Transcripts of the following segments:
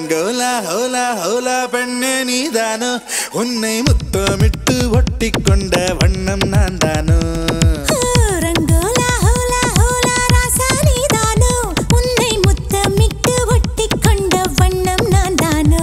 ரங்கோலா ஹோலா ஹோலா பெண்ணே நீதானோ உன்னை முத்தமிட்டு ஒட்டிக் கொண்ட வண்ணம் நான் தானோ ரங்கோலா ஹோலா ஹோலா ராசா நீதானோ உன்னை முத்தமிட்டு ஒட்டிக் கொண்ட வண்ணம் நான் தானோ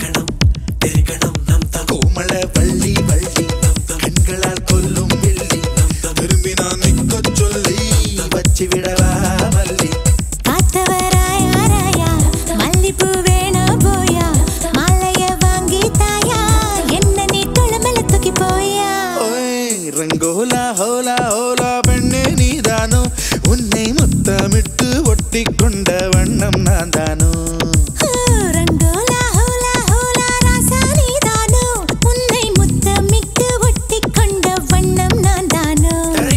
கோமள வள்ளி வள்ளி கண்களால் கொல்லும் வெள்ளி திரும்பி நான் நிற்கச் சொல்லி வச்சு விடவா மல்லி காத்தவராயா ராயா மல்லிப்பூ வேணா போயா மாலைய வாங்கி தாயா என்ன நீ குளமல தூக்கி போயா ஓய் ரங்கோலா ஹோலா ஹோலா பெண்ணே நீதானோ உன்னை முத்தமிட்டு ஒட்டிக் கொண்ட வண்ணம் நான் தானோ ரங்கோலா ஹோலா ஹோலா ராசா நீதானோ உன்னை முத்தமிட்டு ஒட்டிக் கொண்ட வண்ணம் நான் தானோ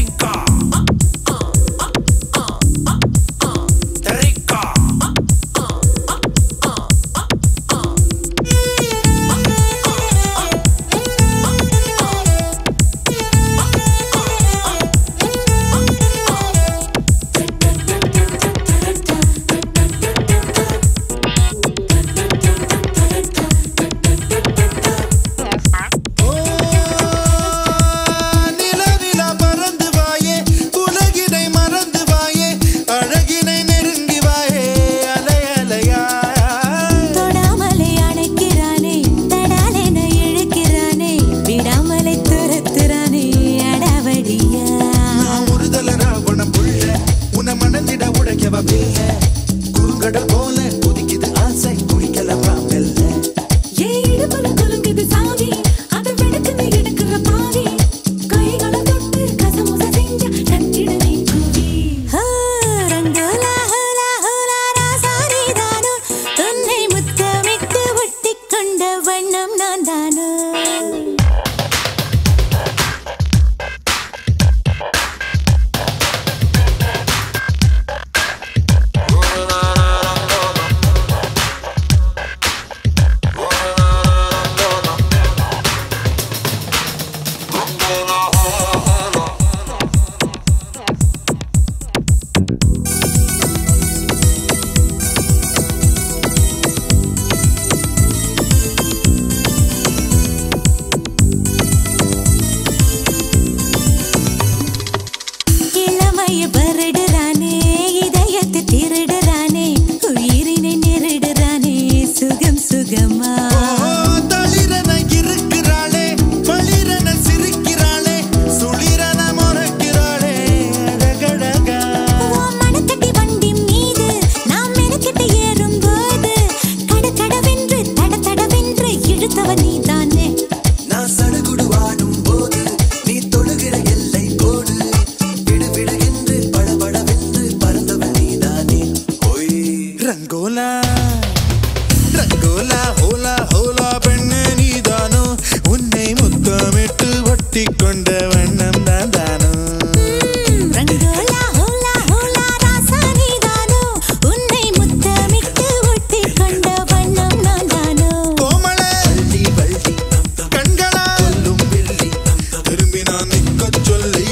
நிலவிலா பறந்து வாயே உலகினை மறந்து வாயே அழகினை நெருங்கி வாயே அலை அலையா தொடாமலே அணைக்கிறானே தடாலென இழுக்கிறானே விடாமலே துரத்துறானே அடாவடியா நான் ஒருதல ராவணம் உள்ள உன மணந்திட உடைக்கவ பில்ல குறுங்கடல் போல கொதிக்குது ஆசை குடிக்கலவா மெல்ல ஏன் இடுப்புல குலுங்குது சாமி அதை வெடுக்குது எடுக்கிற பாவி கைகளை தொட்டு கசமுச செஞ்ச நச்சிடு நீ கூவி ரங்கோலா ஹோலா ஹோலா ராசாரிதானோ உன்னை முத்தமிட்டு ஒட்டிக் கொண்ட வண்ணம் நான் தானோ இளமைய வருடுறானே இதயத்தை திருடுறானே உயிரினை நெருடுறானே சுகம் சுகமா ஓ, தளிரென இருக்கிறாளே பளிரென சிரிக்கிறாளே சுளிரென முறைக்கிறாளே அழகழகா உன் மனக்கட்டி வண்டி மீது நாம் மெனக்கெட்டு ஏறும்போது கட கடவென்று தட தடவென்று இழுத்தவ நீதானே நான் சடுகுடு வாடும் போது நீ தொடுகிற எல்லை கோடு விடு விடு என்று படபடவென்று பறந்தவள் நீதானே ஒய் ரங்கோலா ரங்கோலா ஹோலா ஹோலா பெண்ணே நீதானோ உன்னை முத்தமிட்டு ஒட்டிக் கொண்ட வண்ணம் தான் தானோ ரங்கோலா ஹோலா ஹோலா ராசா நீதானோ உன்னை முத்தமிட்டு ஒட்டிக் கொண்ட வண்ணம் நான் தானோ கோமள வள்ளி வள்ளி கண்களா கொல்லும் வெள்ளி திரும்பி நான் நிற்கச் சொல்லி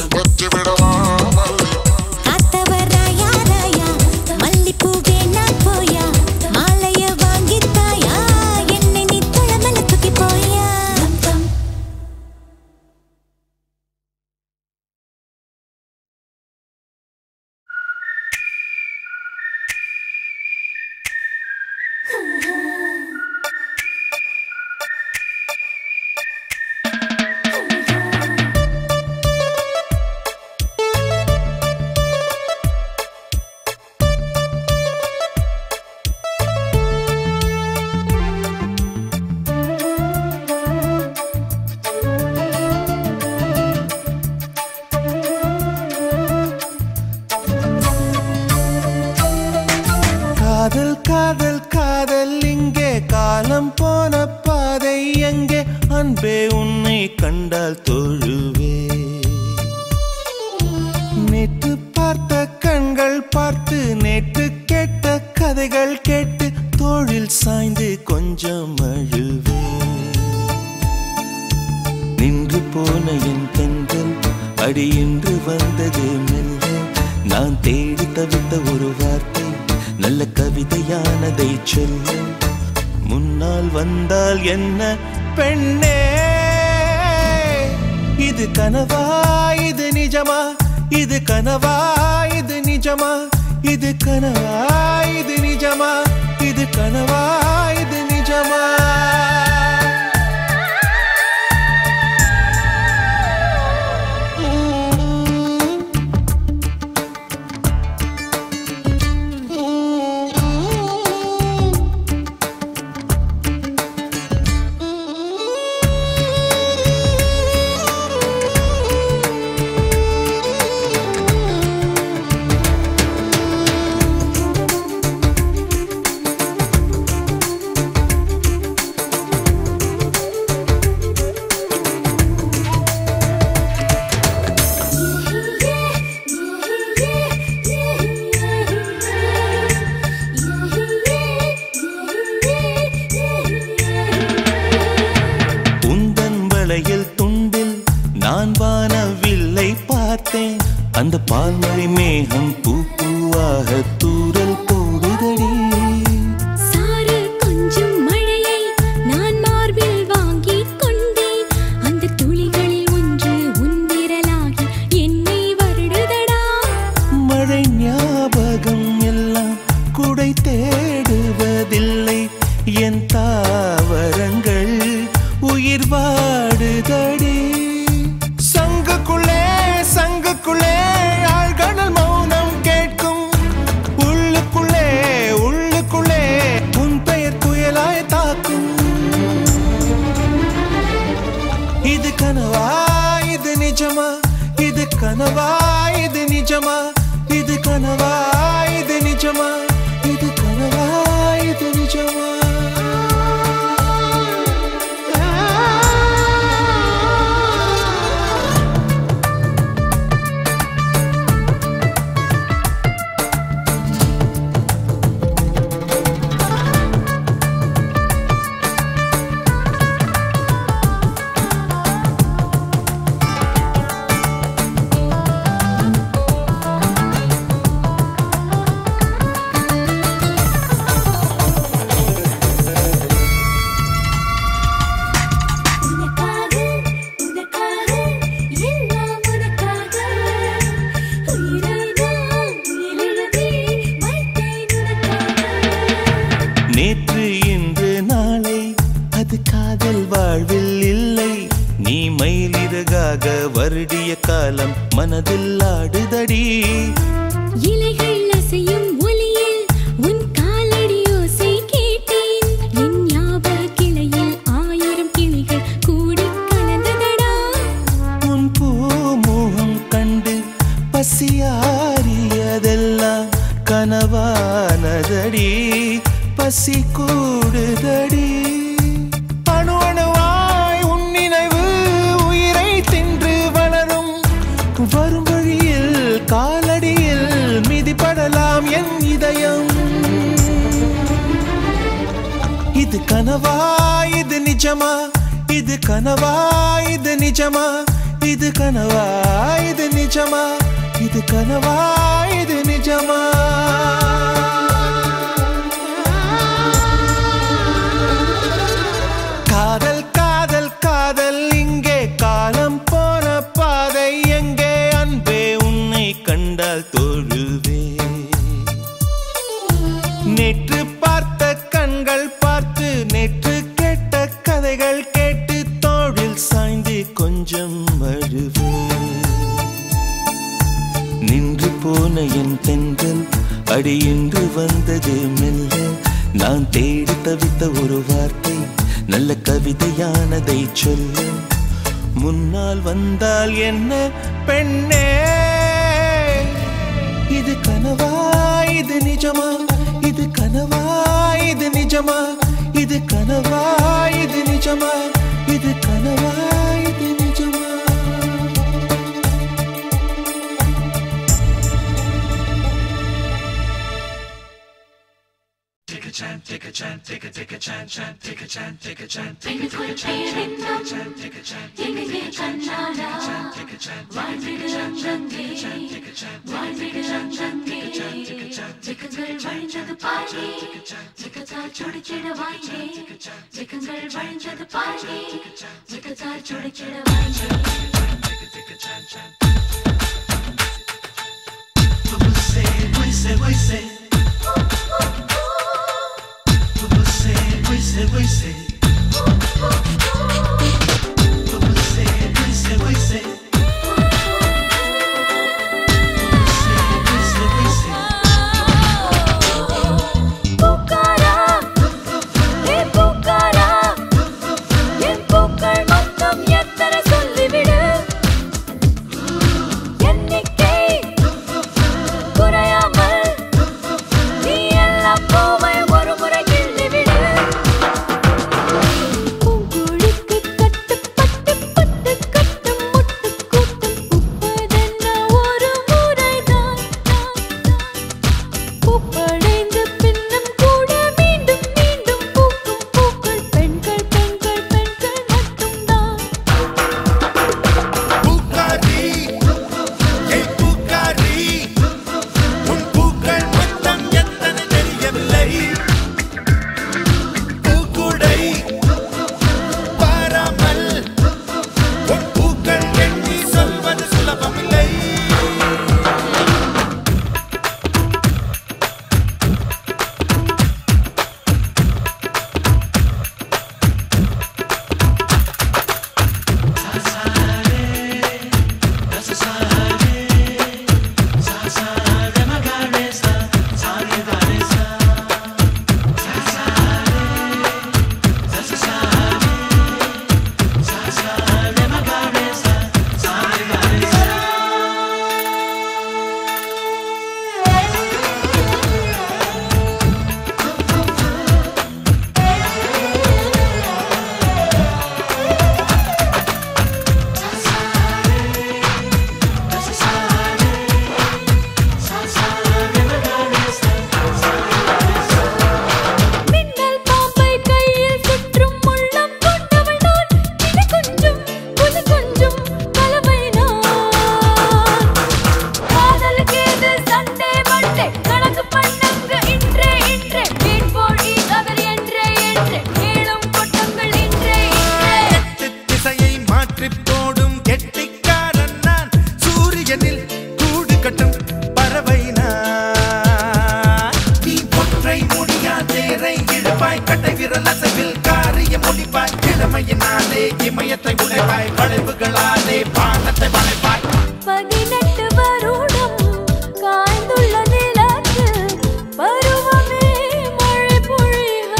காத்தவர் ராயா ராயா மல்லிப்பூ வேணா போயா மாலைய வாங்கி தாயா என்னை நீ குளமல தூக்கி போயா காதல் காதல் காதல் இங்கே காலம் போன பாதை எங்கே அன்பே உன்னை கண்டால் தொழுவே நேற்று பார்த்த கண்கள் பார்த்து நேற்று கேட்ட கதைகள் கேட்டு தோளில் சாய்ந்து கொஞ்சம் அழுவே நின்று போன என் தென்றல் அடி இன்று வந்தது மெல்ல நான் தேடி தவித்த ஒரு வார்த்தை நல்ல கவிதையானதை சொல்ல முன்னால் வந்தால் என்ன பெண்ணே இது கனவா இது நிஜமா இது கனவா இது நிஜமா இது கனவா இது நிஜமா இது கனவா இது நிஜமா உந்தன் வளையல் துண்டில் நான் வானவில்லை பார்த்தேன் அந்த பால்மழை மேகம் பூ பூவாக தூரல் போடுதடி சாறு கொஞ்சம் மழையை நான் மார்பில் வாங்கிக் கொண்டேன் அந்த துளிகளில் ஒன்று உன் விரலாகி என்னை வருடுதடா மழை ஞாபகம் எல்லாம் குடை தேடுவதில்லை என் தாவரங்கள் உயிர் வாடுதடி சங்குக்குள்ளே சங்குக்குள்ளே ஆழ்கடல் மௌனம் கேட்கும் உள்ளுக்குள்ளே உள்ளுக்குள்ளே உன் பெயர் புயலாய் தாக்கும் இது கனவா இது நிஜமா இது கனவா இது நிஜமா இது கனவா இது நிஜமா இது கனவா இது நிஜமா உனக்காக உனக்காக எல்லாம் உனக்காக உயிரை நான் எழுதி வைத்தேன் உனக்காக நேற்று இன்று நாளை அது காதல் வாழ்வில் இல்லை நீ மயிலிறகாக வருடிய காலம் மனதில் ஆடுதடி இலைகள் அசையும் ஒலியில் உன் காலடி ஓசை கேட்டேன் என் ஞாபக கிளையில் ஆயிரம் கிளிகள் கூடி கலந்ததடா உன் பூமுகம் கண்டு பசியாரியதெல்லாம் கனவானதடி பசி கூடுதடி அணு அணுவாய் உன் நினைவு உயிரை தின்று வளரும் வரும் வழியில் காலடியில் மிதிப்படலாம் என் இதயம் இது கனவா இது நிஜமா இது கனவா இது நிஜமா இது கனவா இது நிஜமா இது கனவா இது நிஜமா காதல் காதல் காதல் இங்கே காலம் போன பாதை எங்கே அன்பே உன்னை கண்டால் தொழுவே நேற்று பார்த்த கண்கள் பார்த்து நேற்று கேட்ட கதைகள் கேட்டு தோழில் சாய்ந்து கொஞ்சம் அழுவே நின்று போன என் தென்றல் அடியின்று வந்தது மெல்ல நான் தேடி தவித்த ஒரு வார்த்தை நல்ல கவிதையானதை சொல்ல முன்னால் வந்தால் என்ன பெண்ணே இது கனவா இது நிஜமா இது கனவா இது நிஜமா இது கனவா இது நிஜமா இது கனவா இது நிஜமா Tick பெண்ணுக்குள் பேரென்னும் எங்கே கண்ணாடா வாழ்விடு அங்கங்கே வாழ்விடு அங்கங்கே சிக்கங்கள் வழிஞ்சது பாருங்க சிக்கத்தால் சுடிச்சிட வாங்க சிக்கங்கள் வழிஞ்சது பாருங்க சிக்கத்தால் சுடிச்சிட வாங்க பூக்காரா ஏ பூக்காரா என் பூக்கள் மொத்தம் எத்தனை சொல்லிவிடு எண்ணிக்கை குறையாமல் நீ எல்லாம் பூவை ஒரு முறை கிள்ளிவிடு பூங்குழிக்கு கட்டுப்பட்டு பட்டு கட்டும் முட்டு கூட்டம் பூப்பதென்ன ஒரு முறைதான் பூப்படைந்து பின்னும் கூட மீண்டும் மீண்டும் பூக்கும் பூக்கள் பெண்கள் பெண்கள் பெண்கள் மட்டும்தான் பூக்காரி ஏய் பூக்காரி உன் பூக்கள் மொத்தம் எத்தனை தெரியவில்லை பூக்குடை பாராமல் உன் பூக்கள் எண்ணி சொல்வது சுலபமில்லை மின்னல் பாம்பை கையில் சுற்றும் முள்ளம் கொண்டவள் நான் இது கொஞ்சம் புது கொஞ்சம் கலவை நான் காதலுக்கு இது சண்டே மண்டே கணக்கு பண்ணுங்க இன்றே இன்றே மீன் போடி கதல் என்றே என்றே மேலும் கொட்டங்கள் இன்றே இன்றே எட்டு திசையை மாற்றிப் போடும் கெட்டிக்காரன் நான் சூரியனில் கூடு கட்டும் பறவை நான் நீ ஒற்றை முடியா தேரை இழுப்பாய் கட்டை விரல் அசைவில் காரிய முடிப்பாய் இளமையினாலே இமயத்தை உடைப்பாய் வளைவுகளாலே பானத்தை வளைப்பாய் பதினெட்டு வருடம் காய்ந்துள்ள நிலத்து பருவமே மழை பொழிக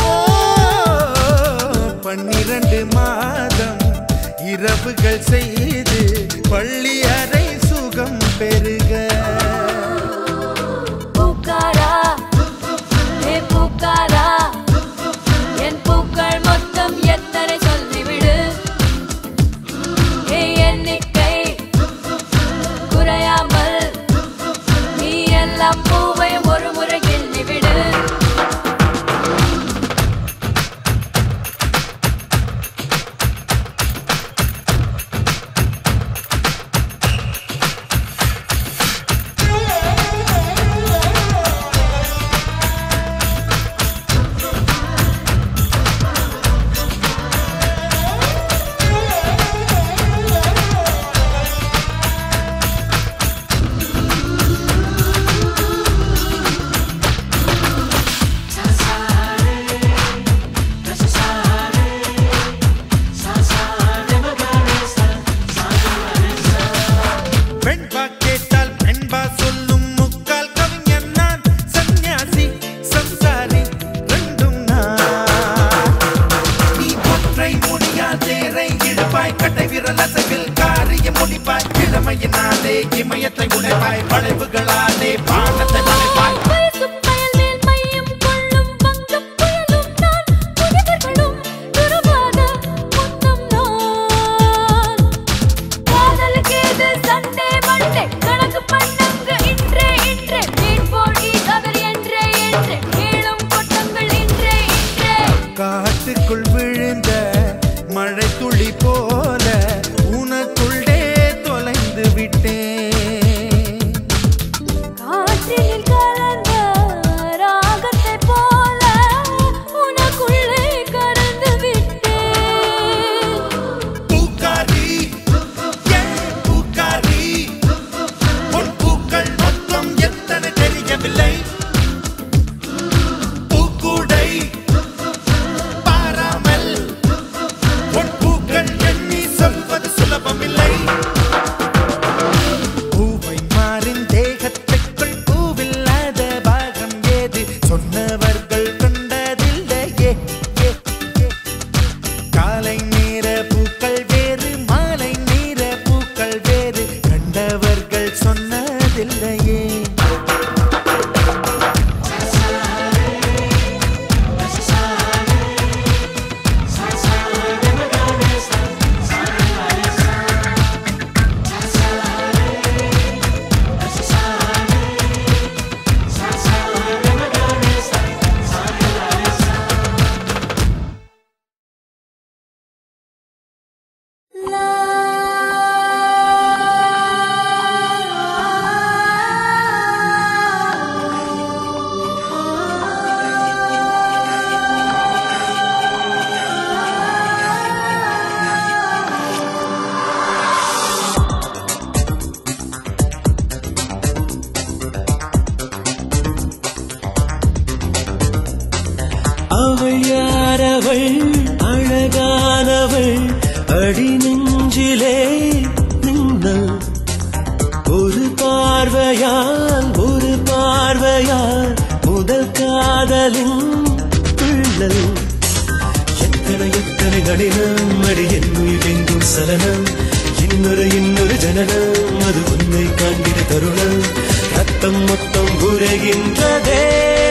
பன்னிரண்டு மாதம் இரவுகள் செய்து பள்ளி அறை சுகம் பெருக பூக்காரா ஏ பூக்காரா என் பூக்கள் மொத்தம் எத்தனை சொல்லிவிடு ஏ எண்ணிக்கை குறையாமல் நீ எல்லாம் பூவை ஒரு முறை கிள்ளிவிடு பெண்பா கேட்டால் பெண்பா சொல்லும் முக்கால் கவிஞன் நான் சந்நியாசி சம்சாரி ரெண்டும் நான் நீ ஒற்றை முடியா தேரை இழுப்பாய் கட்டை விரல் அசைவில் காரிய முடிப்பாய் இளமையினாலே இமயத்தை உடைப்பாய் வளைவுகளாலே பானத்தை வளைப்பாய் வயசும் பயல் மேல் மையம் கொள்ளும் வங்கப் புயலும் நான் முனிவர்களும் துறவாத முத்தம் நான் காதலுக்கு இது சண்டே மண்டே கணக்கு பண்ணுங்க இன்றே இன்றே மீன் போடி கதல் என்றே என்றே மேலும் கொட்டங்கள் இன்றே அவள் யாரவள் அழகானவள் அடி நெஞ்சிலே மின்னல் ஒரு பார்வையால் ஒரு பார்வையால் முதல் காதலின் துள்ளல் எத்தனை எத்தனை கடினம் அடி என் உயிரெங்கும் சலனம் இன்னொரு இன்னொரு ஜனனம் அது உன்னை காண்கிற தருணம் ரத்தம் மொத்தம் உரைகின்றதே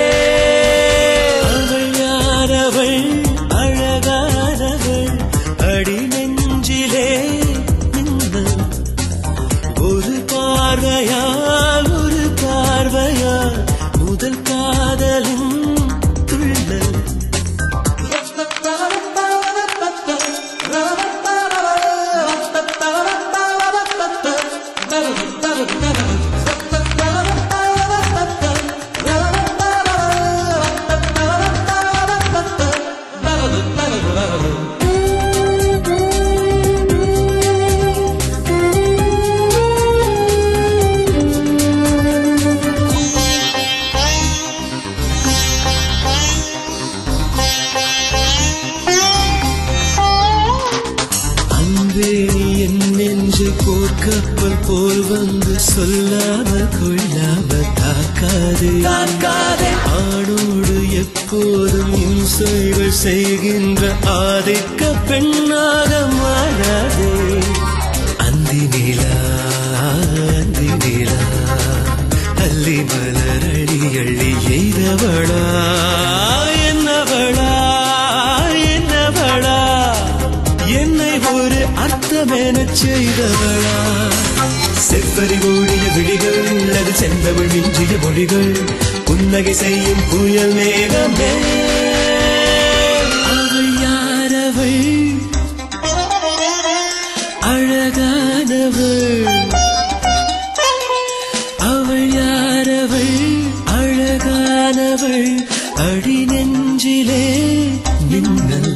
அவள் யாரவள் அழகானவள் அடி நெஞ்சிலே மின்னல் ஒரு பார்வையால் ஒரு பார்வையால் முதல் காதலின் துள்ளல் அன்பே நீ என் நெஞ்சு போர்க்கப்பல் போல் வந்து சொல்லாமல் கொள்ளாமல் தாக்காதே தாக்காதே ஆணோடு எப்போதும் இம்சைகள் செய்கின்ற ஆதிக்க பெண்ணாக மாறாதே அந்தி நிலா அந்தி நிலா அள்ளி மலரடி அள்ளி எய்தவளா என்னவளா என்னவளா என்னை ஒரு அர்த்தமென செய்தவளா செவ்வரி ஓடிய விழிகள் அது செந்தவள் மிஞ்சிய மொழிகள் புன்னகை செய்யும் புயல் மேகமே அவள் யாரவள் அழகானவள் அவள் யாரவள் அழகானவள் அடி நெஞ்சிலே மின்னல்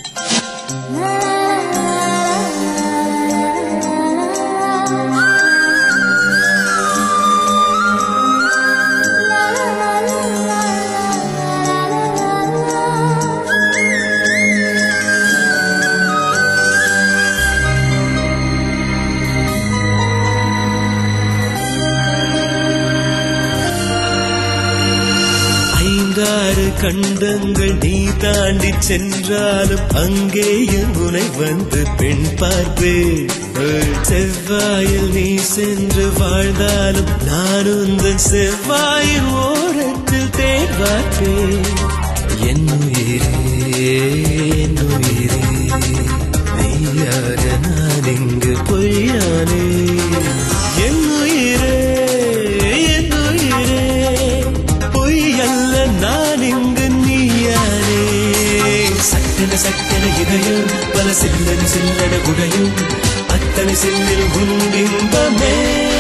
ஐந்தாறு கண்டங்கள் நீ தாண்டி சென்றாலும் அங்கேயும் உனை வந்து பெண் பார்ப்பேன் செவ்வாயில் நீ சென்று வாழ்ந்தாலும் நான் உந்தன் செவ்வாயின் ஓரத்தில் தேன் பார்ப்பேன் என் உயிரே என் உயிரே மெய்யாக நான் இங்கு பொய்யானே என் உயிரே என் உயிரே பொய் அல்ல நான் இங்கு நீயானே சட்டன சட்டன இதயம் பல சில்லன சில்லன குடையும் அத்தனை சில்லில் உன்பிம்பமே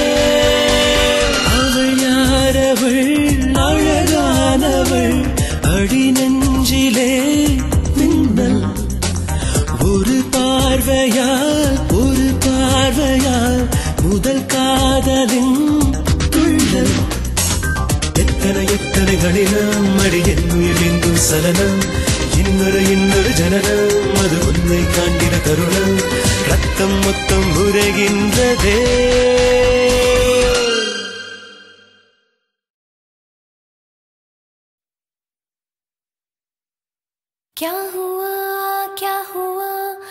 அவள் யாரவள் அழகானவள் அடி நெஞ்சிலே மின்னல் ஒரு பார்வையால் ஒரு பார்வையால் முதல் காதலின் துள்ளல் எத்தனை எத்தனை கடினம் அடி என் உயிரெங்கும் சலனம் இன்னொரு இன்னொரு ஜனனம் அது உன்னை காண்கிற தருணம் ரத்தம் மொத்தம் உரைகின்றதே क्या हुआ क्या हुआ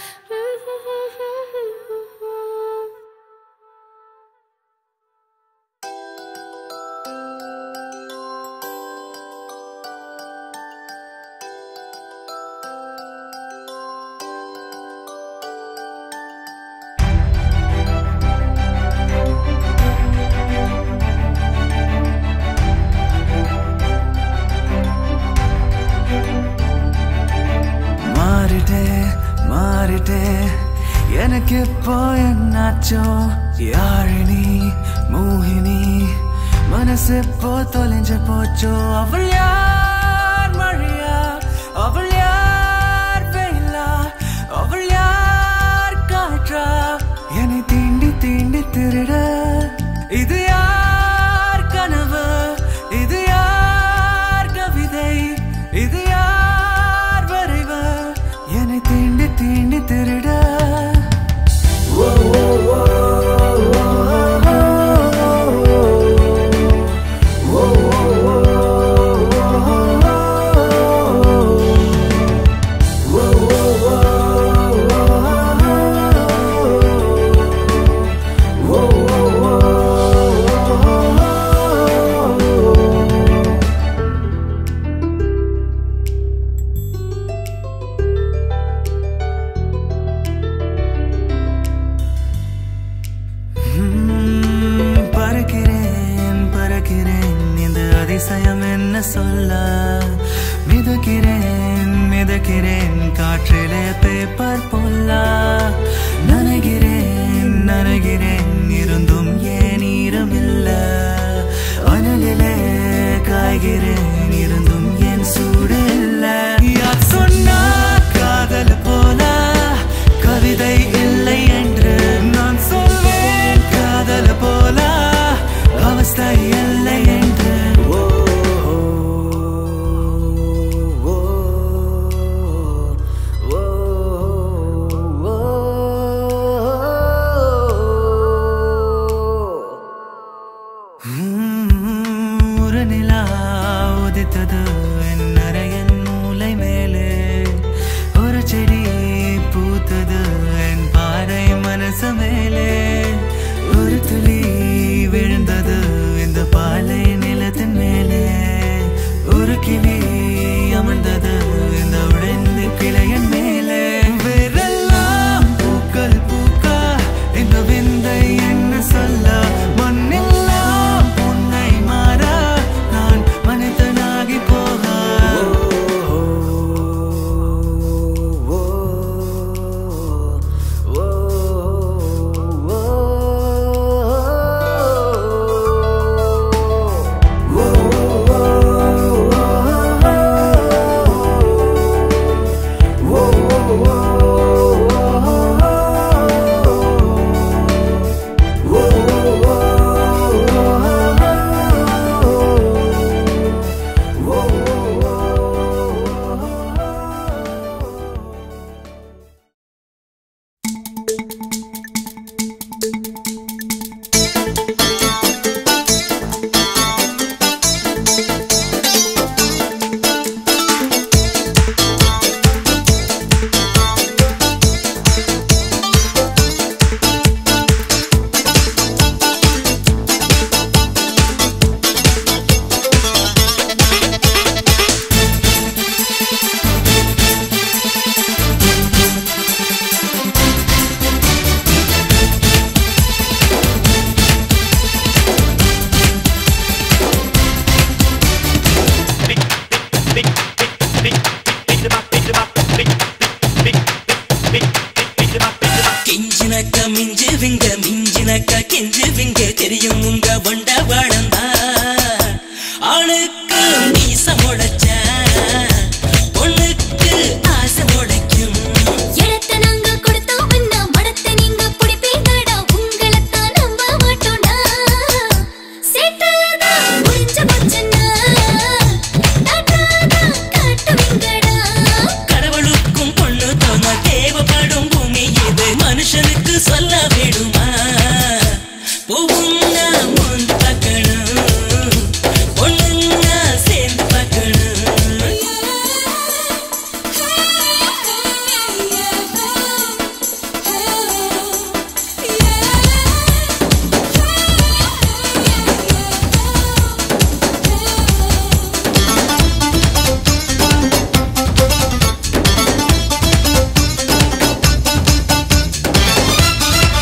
மாறிட்டேன் மாறிட்டேன் எனக்கு இப்போ என்னாச்சோ யாழினி மோகினி மனசு இப்போ தொலைஞ்சு போச்சோ அவள் யார் மழையா அவள் யார் வெயிலா அவள் யார் காற்றா என்னை தீண்டி தீண்டி திருட இது யார் கனவு இது யார் கவிதை இது யார் நனைகிறேன் காற்றிலே பேப்பர் போல்லா நனைகிறேன் நனைகிறேன் இருந்தும் ஏன் ஈரமில்ல அனலிலே காய்கிறேன் இருந்தும் ஏன் சூடு இல்ல யார் சொன்னா காதல் போல கவிதை இல்லை என்று நான் சொல்வேன் காதல் போல அவஸ்தை இல்லை என்று ஓ, ஓ, ஓ, ஓ. உம், ஒரு நிலா உதித்தது என் அறையின் மூலை மேலே ஒரு செடி பூத்தது என் பாறை மனசு மேலே ஒரு துளி விழுந்தது இந்த பாலை நிலத்தின் மேலே ஒரு கிளி அமர்ந்தது இந்த உடைந்த கிளையின் மேலே வேறெல்லாம் பூக்கள் பூக்க இந்த விந்தை என்ன சொல்ல மண்ணெல்லாம் உன்னை மாற நான் மனிதனாகி போக கெஞ்சினக்க மிஞ்சுவிங்க மிஞ்சினக்க கெஞ்சுவிங்க தெரியும் உங்க வண்ட வளர்ந்தா ஆணுக்கு மீச முளைச்ச பொண்ணுக்கு ஆசை முளைக்கும் இடத்தை நாங்க கொடுத்தோம்னா மடத்தை நீங்க பிடிப்பீங்கடா உங்களைத்தான் நம்ப மாட்டோம்டா சேட்டதான் முடிஞ்ச போச்சுன்னா டாட்டாதான் காட்டுவீங்கடா கடவுளுக்கும் பொண்ணு தோண தேவைப்படும் பூமி இது மனுஷனுக்கு சொல்ல விடுமா பூவுன்னா முந்து பார்க்கணும் பொண்ணுன்னா சேர்ந்து பார்க்கணும் Yeah.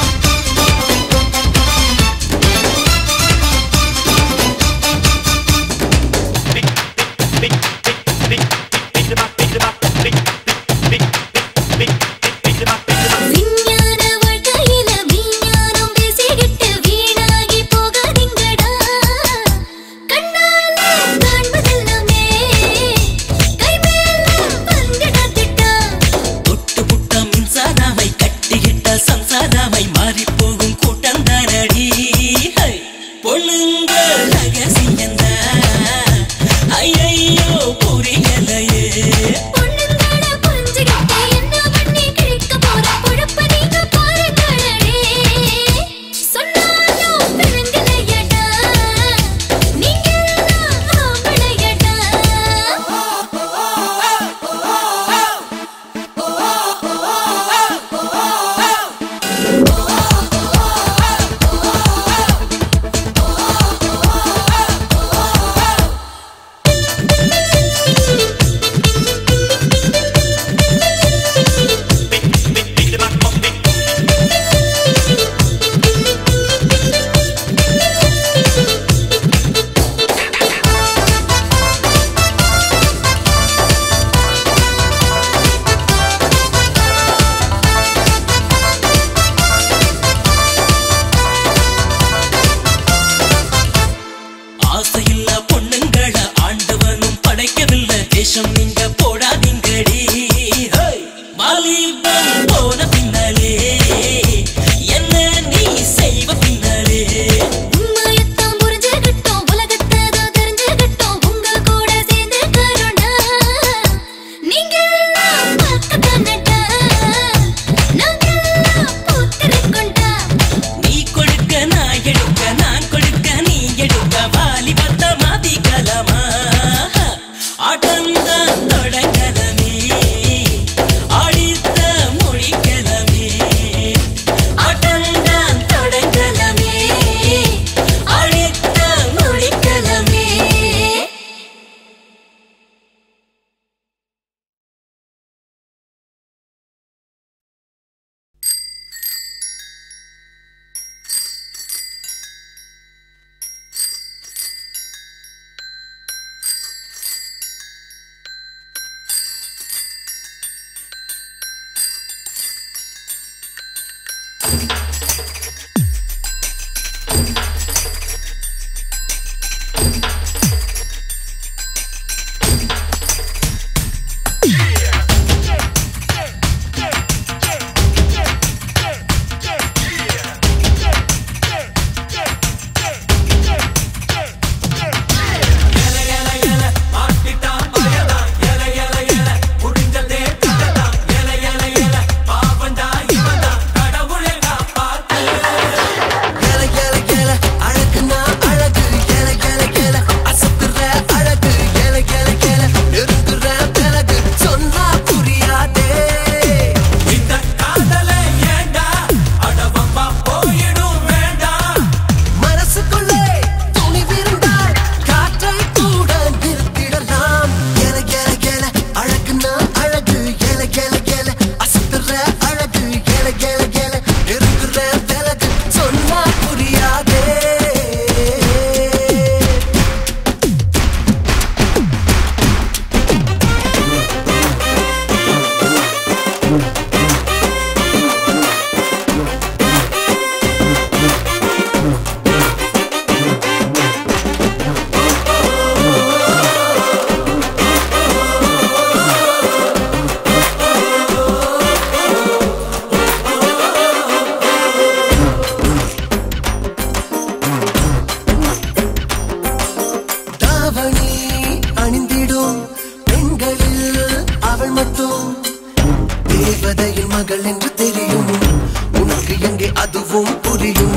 அவள் மட்டும் தேவதையின் மகள் என்று தெரியும் உனக்கு எங்கே அதுவும் புரியும்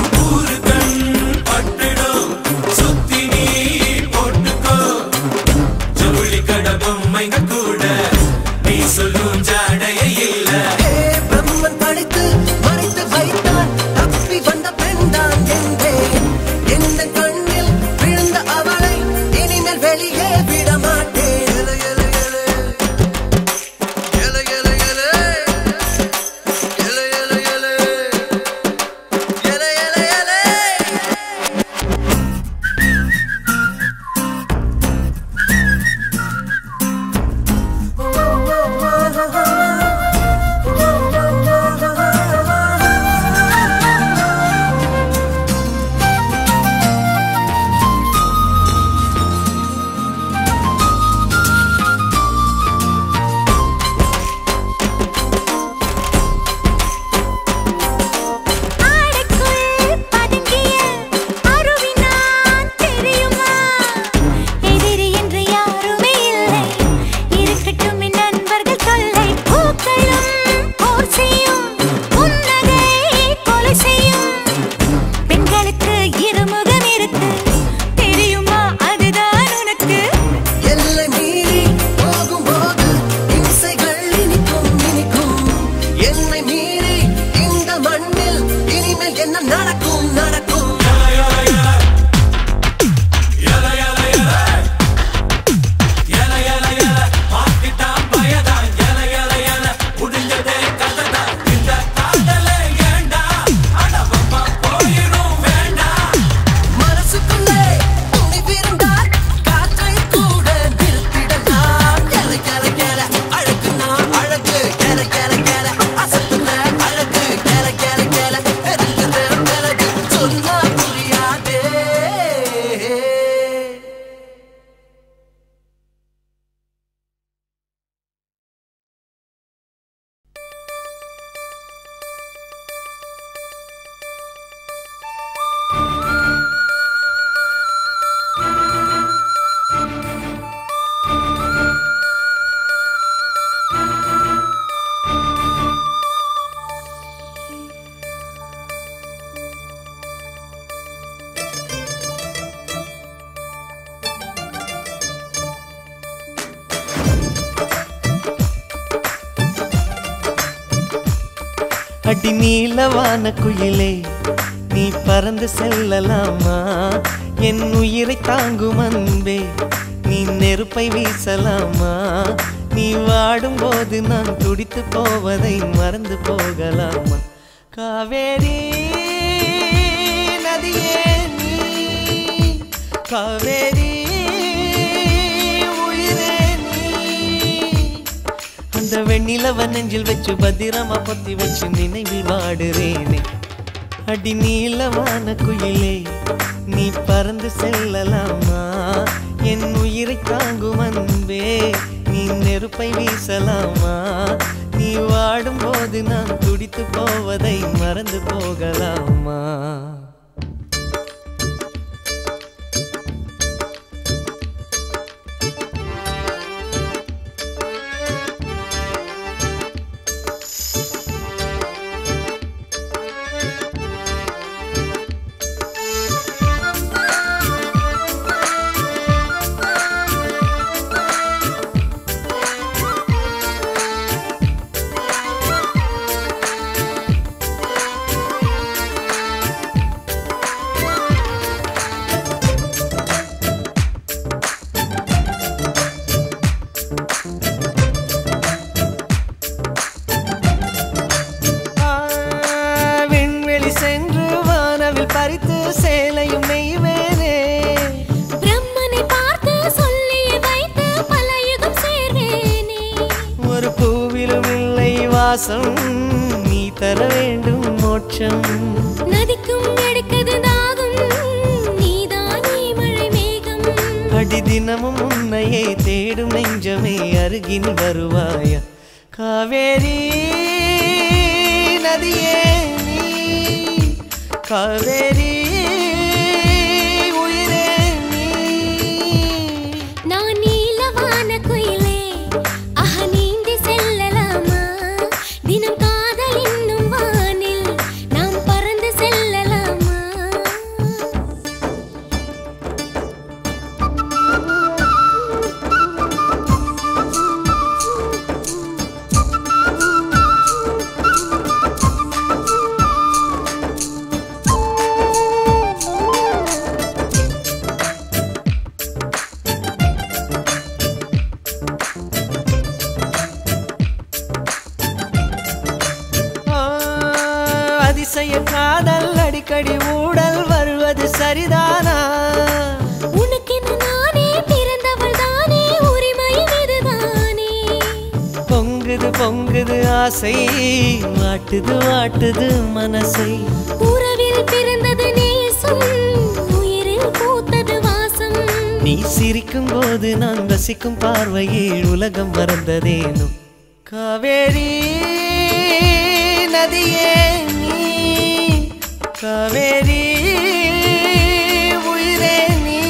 ஏ, பிரம்மன் படைத்து மறைத்து வைத்தான் தப்பி வந்த பெண்தான் என்றேன் எந்த கண்ணில் விழுந்த அவளை இனிமேல் வெளியே விட மாட்டேன் எல, எல, எல. எல, எல, எல. எல, எல, எல. எல, எல, எல. ஆடைக்குள் பதுங்கிய அருவினான் தெரியுமா எதிரி என்று யாருமே இல்லை இருக்கட்டும் என் நண்பர்கள் தொல்லை பூக்களும் போர் செய்யும் புன்னகை கொலை செய்யும் பெண்களுக்கு இருமுகம் இருக்கு தெரியுமா அதுதான் உனக்கு எல்லை மீறி போகும்போது இம்சைகள் இனிக்கும் இனிக்கும் என்னை மீறி இந்த மண்ணில் இனிமேல் என்ன நடக்கும் நடக்கும் மனசுக்குள்ளே துணிவிருந்தால் காற்றை கூட நிறுத்திடலாம். எல, எல, எல, அழகுனா அழகு. எல, எல, எல, அசத்துன அழகு. எல, எல, எல, பெருகுது பிறகு. சொன்னா புரியாதே அடி நீலவான குயிலே நீ பறந்து செல்லலாமா என் உயிரை தாங்கும் அன்பே நீ நெருப்பை வீசலாமா நீ வாடும் போது நான் துடித்து போவதை மறந்து போகலாமா காவேரி நதியே நீ காவேரி உயிரே நீ அந்த வெண்ணிலவ நெஞ்சில் வச்சு பத்திரமா பொத்தி வச்சு நினைவில் வாடுறேனே அடி நீலவான குயிலே நீ பறந்து செல்லலாமா என் உயிரை தாங்கும் அன்பே நீ நெருப்பை வீசலாமா நீ வாடும் போது நான் துடித்து போவதை மறந்து போகலாமா ஆ, விண்வெளி சென்று வானவில் பறித்து சேலையும் நெய்வேனே பிரம்மனை பார்த்து சொல்லி வைத்து பல யுகம் சேர்வேனே ஒரு பூவிலும் இல்லை வாசம் நீ தர வேண்டும் மோட்சம் நதிக்கும் எடுக்கது தாகம் நீதானே மழை மேகம் அடி தினமும் உன்னையே தேடும் நெஞ்சமே அருகில் வருவாயா காவேரி நதியே நீ காவேரி உயிரே நீ நான் நீலவான குயிலே அஹ நீந்தி அதிசய காதல் அடிக்கடி ஊடல் வருவது சரிதானா உனக்கென நானே பிறந்தவள் தானே உரிமை இதுதானே பொங்குது பொங்குது ஆசை வாட்டுது வாட்டுது மனசை உறவில் பிறந்தது நேசம் உயிரில் பூத்தது வாசம் நீ சிரிக்கும் போது நான் ரசிக்கும் பார்வையில் உலகம் மறந்ததேனும் காவேரி நதியே நீ காவேரி உயிரே நீ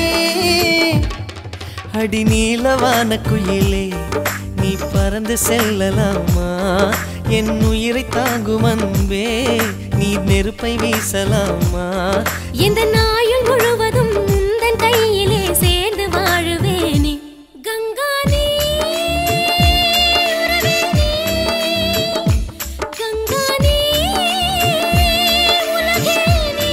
அடி நீலவான குயிலே நீ பறந்து செல்லலாமா என் உயிரை தாங்கும் அன்பே நீ நெருப்பை வீசலாமா எந்த நாயுள் முழுவதும் உந்தன் கையிலே சேர்ந்து வாழுவேனே கங்கா நீ உறவே நீ. கங்கா நீ உலகே நீ.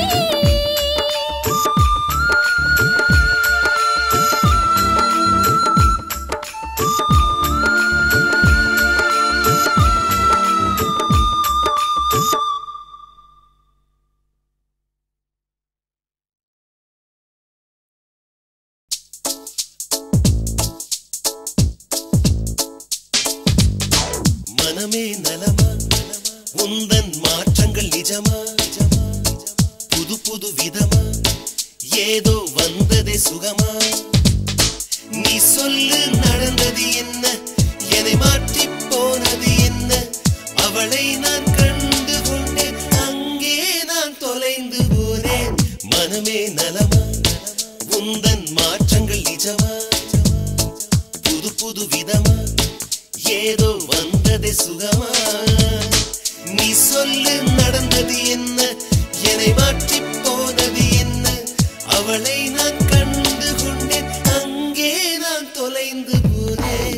மனமே நலமா உந்தன் மாற்றங்கள் நிஜமா புது புது விதமா ஏதோ வந்ததே சுகமா நீ சொல்லு நடந்தது என்ன என்னை மாற்றி போனது என்ன அவளை நான் கண்டு கொண்டேன் அங்கே நான் தொலைந்து போனேன் மனமே நலமா உந்தன் மாற்றங்கள் நிஜமா புது புது விதமா ஏதோ வந்ததே சுகமா நீ சொல்லு நடந்தது என்ன என்னை மாற்றி போனது என்ன அவளை நான் கண்டு கொண்டேன் அங்கே நான் தொலைந்து போனேன்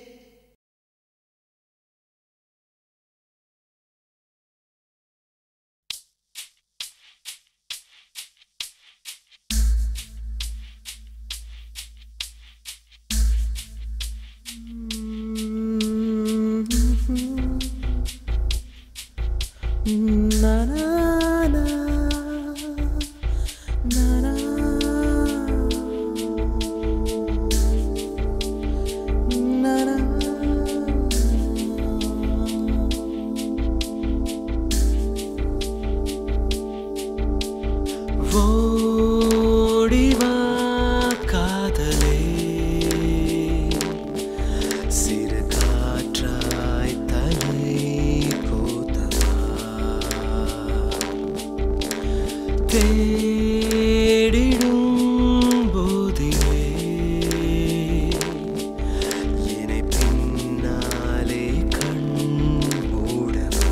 ஓடிவா காதலே சிறு காற்றாய் தலை போதவா தேடிடும் போதிலே என்னை பின்னாலே கண் மூடவா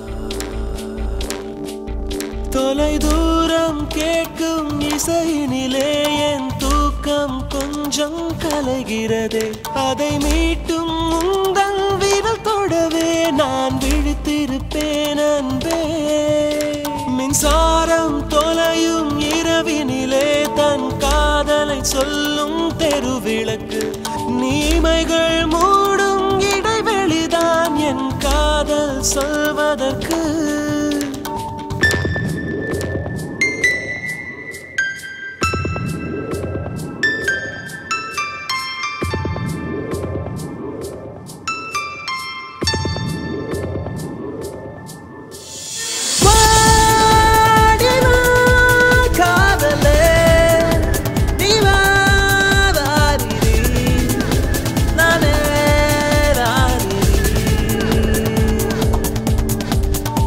தொலை தூரம் கேட்கும் இசையினிலே என் தூக்கம் கொஞ்சம் கலைகிறதே அதை மீட்டும் உங்கள் விரல் தொடவே நான் விழித்திருப்பேன் அன்பே மின்சாரம் தொலையும் இரவினிலே தன் காதலை சொல்லும் தெருவிளக்கு நீமைகள் மூடும் இடைவெளிதான் என் காதல் சொல்வதற்கு வாடிவா காதலே நீவாதாரிரி நானே ராரிரி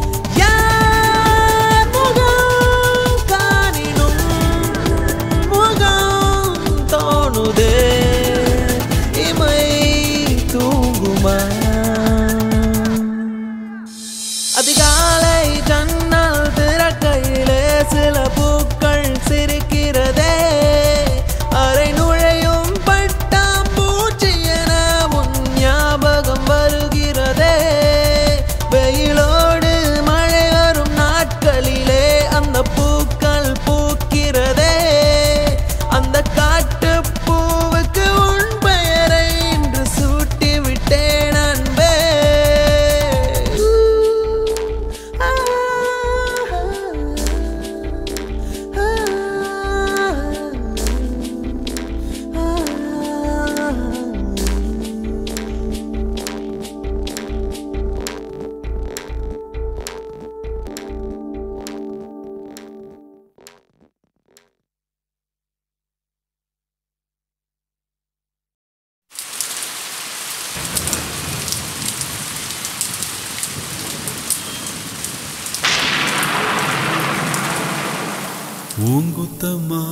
பூங்குத்தம்மா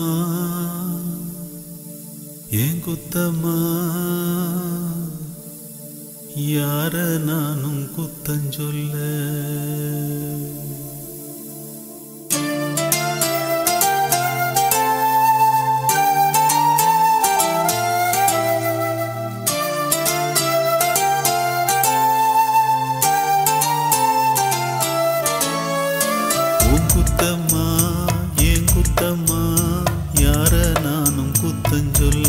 ஏன் குத்தம்மா யார நானும் குத்தஞ்சொல்ல உன் குத்தம்மா ஏன் குத்தம்மா யார நானும் குத்தஞ்சொல்ல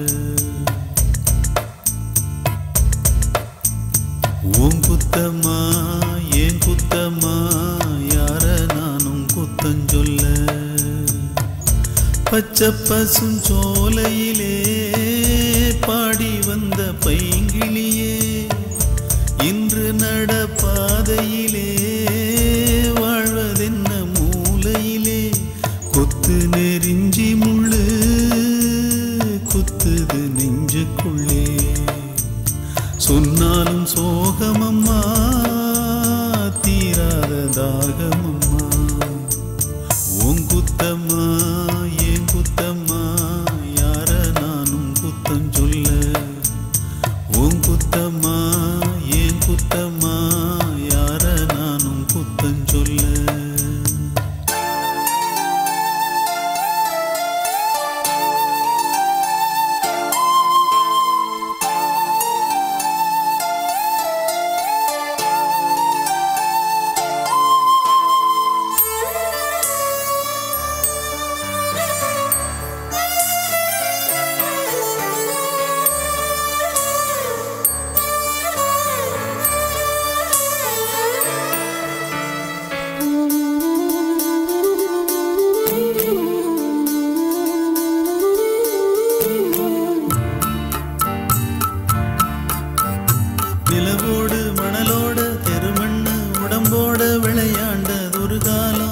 உன் குத்தம்மா ஏன் குத்தம்மா யார நானும் குத்தஞ்சொல்ல பச்சை பசுஞ்சோலையிலே பாடி வந்த பைங்கிளியே இன்று நடப்பாதையிலே வாழ்வதென்ன மூலையிலே கொத்து நெறிஞ்சி முள்ளு குத்துது நெஞ்சுக்குள்ளே சொன்னாலும் சோகமம்மா தீராத தாகமம்மா உன் குத்தம்மா ஏன் குத்தம்மா யார நானும் குத்தம் சொல்ல உன் குத்தம்மா ஏன் குத்தம்மா யார நானும் குத்தம் சொல்ல நிலவோடு மணலோட தெருமண்ணு உடம்போட விளையாண்டதொரு காலம்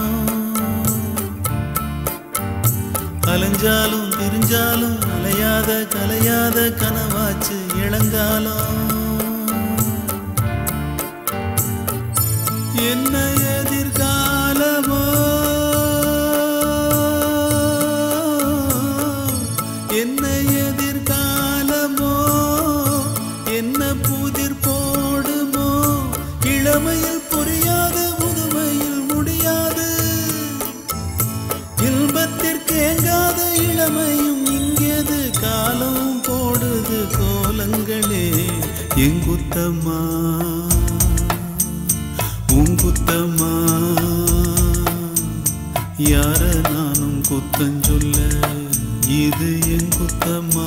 அலைஞ்சாலும் திரிஞ்சாலும் அலையாத கலையாத கனவாச்சு இளங்காலம் என்ன எதிர்காலமோ என்ன எதிர்காலமோ என்ன புதிர் போடுமோ இளமையில் புரியாது முதுமையில் முடியாது இன்பத்திற்கேங்காத இளமையும் இங்கேது காலம் போடுது கோலங்களே எங்குத்தம்மா உங்குத்தம்மா யார நானும் குத்தஞ்சொல்ல இது என் குத்தம்மா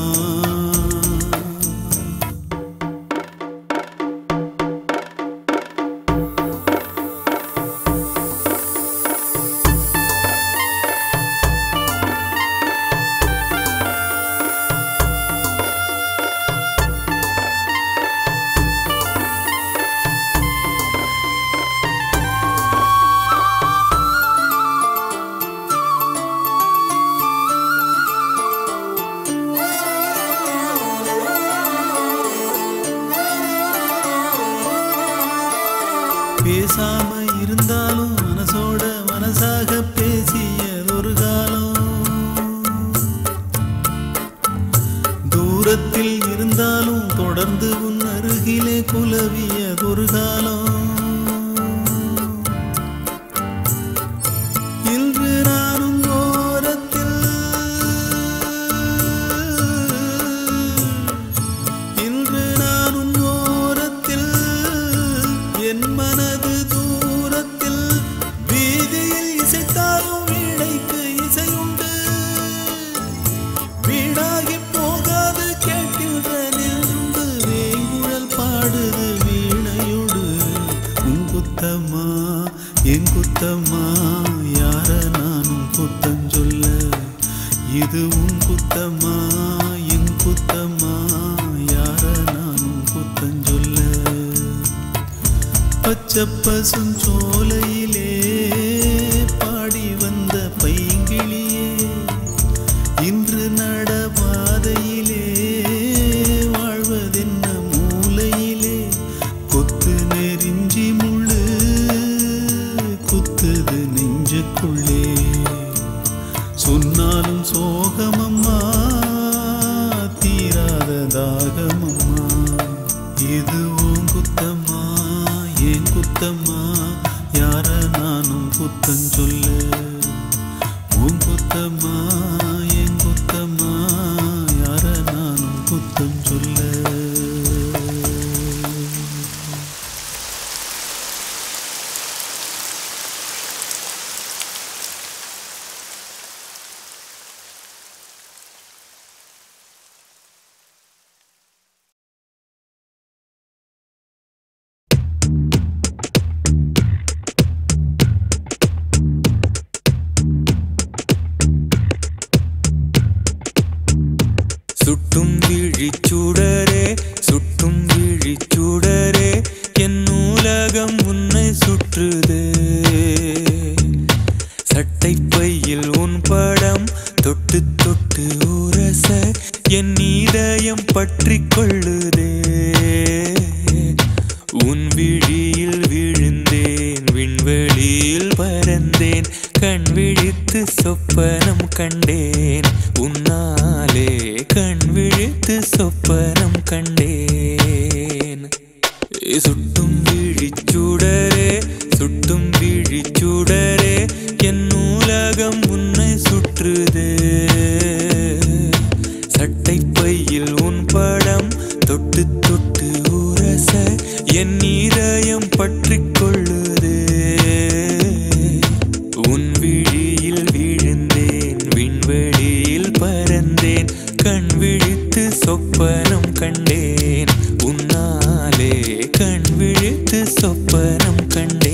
பேசாம இருந்தாலும் மனசோட மனசாக பேசியதொரு காலம் தூரத்தில் இருந்தாலும் தொடர்ந்து உன் அருகிலே குலவியதொரு காலம் இன்று நானும் ஓரத்தில் இன்று நானும் ஓரத்தில் என் மனது தூரத்தில் வீதியில் இசைத்தாலும் வீணைக்கு இசையுண்டு வீணாகி போகாது கேட்கின்ற நின்று வேங்குழல் பாடுது வீணையோடு உன் குத்தம்மா என் குத்தம்மா யார நானும் குத்தம் சொல்ல இது உன் குத்தம்மா என் குத்தம்மா யார நானும் குத்தம் சொல்ல பச்சை பசுஞ்சோலையிலே பாடி வந்த பைங்கிளியே இன்று நடபாதையிலே வாழ்வதென்ன மூலையிலே கொத்து நெறிஞ்சி முள்ளு குத்துது நெஞ்சுக்குள்ளே உன் குத்தம்மா ஏன் குத்தம்மா யார நானும் குத்தம் சொல்ல உன் குத்தம்மா ஏன் குத்தம்மா யார நானும் குத்தம் சொல்ல சுட்டும் விழிச்சுடரே சுட்டும் விழிச்சுடரே என் நூலகம் உன்னை சுற்றுதே சட்டை பையில் உன் படம் தொட்டு தொட்டு உரச என் இதயம் பற்றி கொள்ளுதே உன் விழியில் விழுந்தேன் விண்வெளியில் பறந்தேன் கண் விழித்து சொப்பனம் கண்டேன் உன்னாலே கண் விழித்து சொப்பனம் கண்டேன் சுட்டும் விழிச்சுடரே சுட்டும் விழிச்சுடரே என் நூலகம் உன்னை சுற்றுதே சட்டை பையில் உன் படம் தொட்டு தொட்டு உரச என் இதயம் பற்றி கொள்ளுதே உன் விழியில் விழுந்தேன் விண்வெளியில் பறந்தேன் கண் விழித்து சொப்பனம் கண்டேன் உன்னாலே கண் விழித்து சொப்பனம் கண்டேன்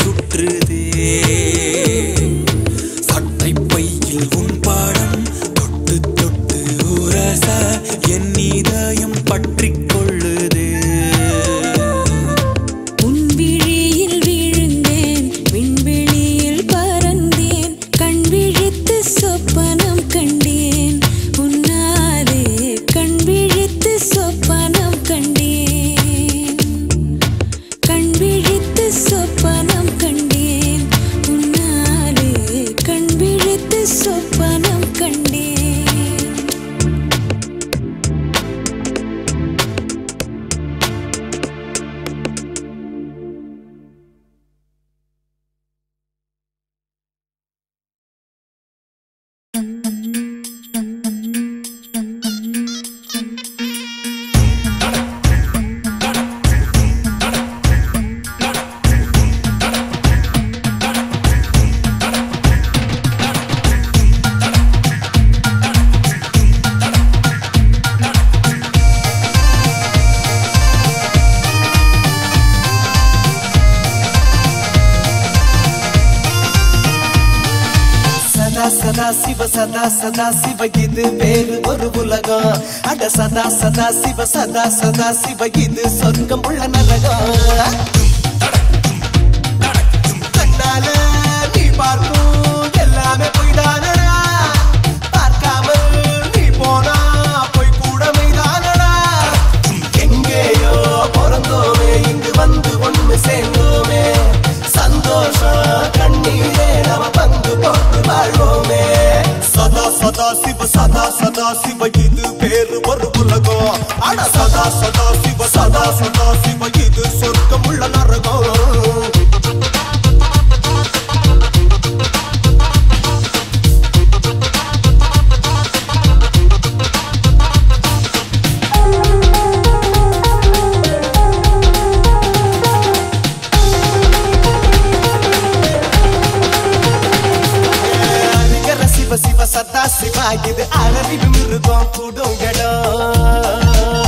சுற்றுதே சட்டை பையில் உன் பாடம் தொட்டு தொட்டு உரச என் இதயம் பற்றிக் கொள்ளுதே உன் விழியில் விழுந்தேன் விண்வெளியில் பறந்தேன் கண் விழித்து சொப்பனம் கண்டேன் உன்னாலே கண் விழித்து சொப்பனம் கண்டேன் கண் விழித்து சொப்பனம் கண்டேன் உன்னாலே கண் விழித்து சொப்பனம் கண்டேன் சதா சதா சிவ சதா சதா சிவ இது வேறு ஒரு உலகம் அட சதா சதா சிவ சதா சதா சிவ இது சொர்க்கம் உள்ள நரகம் கண்ணால நீ பார்க்கும் எல்லாமே பொய்தானடா பார்க்காமல் நீ போனா பொய் கூட மெய்தானடா எங்கேயோ பிறந்தோமே இங்கு வந்து ஒண்ணு சேர்ந்தோமே சந்தோஷம் கண்ணீரே நம பங்கு போட்டு வாழ்வோமே சதா சதா சிவ சதா சதா சிவ இது பேரு ஒரு உலகம் அட சதா சதா சிவ சதா சதா சிவ இது சொர்க்கம் உள்ள நரகம் அரிகர சிவ சிவ சதா சிவா இது அழறிவு மிருகம் கூடும் இடம்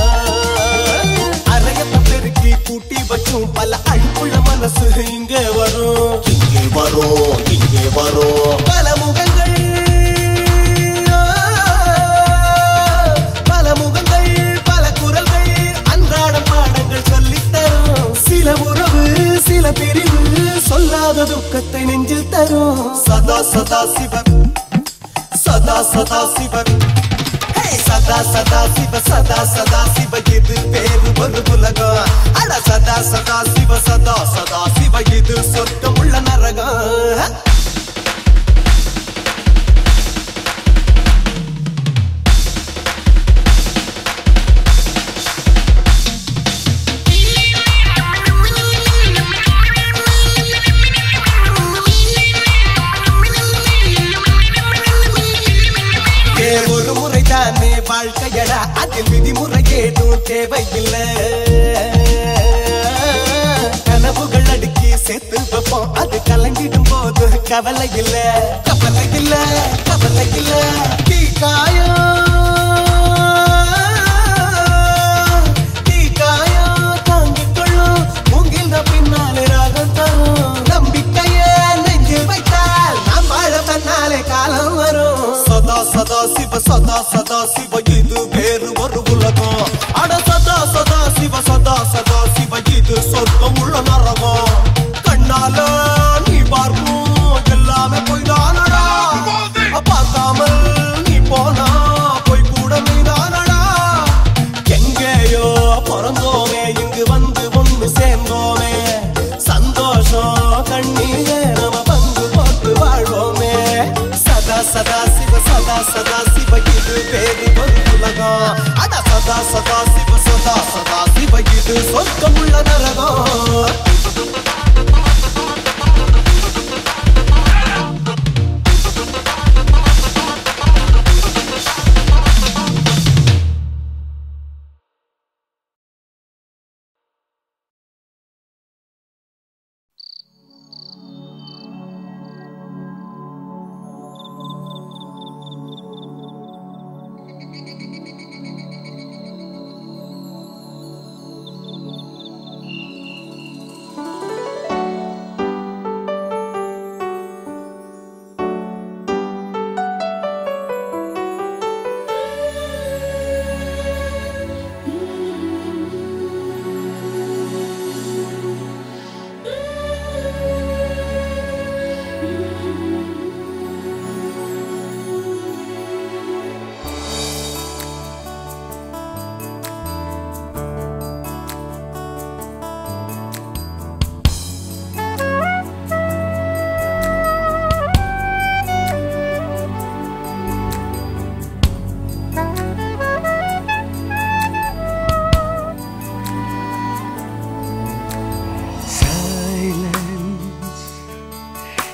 அரையத்தை பெருக்கி கூட்டி வச்சும் பல அழுப்புள்ள மனசு இங்கே வரும் இங்கே வரும் இங்கே வரும் பல முகங்கள் பல முகங்கள் பல குரல்கள் அன்றாடம் பாடங்கள் சொல்லித் தரும் சில உறவு சில பிரிவு சொல்லாத துக்கத்தை நெஞ்சில் தரும் சதா சதா சிவன் சதா சதா சிவன் ஹே, சதா சதா சிவ சதா சதா சிவ இது பேரு ஒரு உலகம் அட சதா சதா சிவ சதா சதா சிவ இது சொர்க்கம் உள்ள நரகம் ஏ ஒரு முறை தானே வாழ்க்கையடா அதில் விதிமுறை ஏதும் தேவையில்லை கனவுகள் அடுக்கி சேர்த்து வைப்போம் அது கலங்கிடும் போது கவலை இல்ல கவலை இல்ல கவலை இல்ல தீ காயம் தீ காயம் தாங்கிக் கொள்ளும் மூங்கில் பின்னாலே ராகம் தரும் நம்பிக்கைய நெஞ்சில் வைத்தால் நாம் வாழ தன்னாலே காலம் வரும் சதா சதா சிவ சதா சதா சிவ இது வேறு ஒரு உலகம் அட சதா சதா சிவ சதா சதா சிவ இது சொர்க்கம் உள்ள நரகம் கண்ணால நீ பார்க்கும் எல்லாமே பொய்தானடா பார்க்காமல் நீ போனா பொய் கூட மீதானடா எங்கேயோ பிறந்தோமே இங்கு வந்து ஒண்ணு சேர்ந்தோமே சந்தோஷம் கண்ணீரே நம்ம பங்கு போட்டு வாழ்வோமே சதா சதா சிவ சதா சதா சிவ இது பேரு ஒரு உலகம் அட சதா சதா சிவ சதா சதா சிவ இது சொர்க்கம் உள்ள நரகம்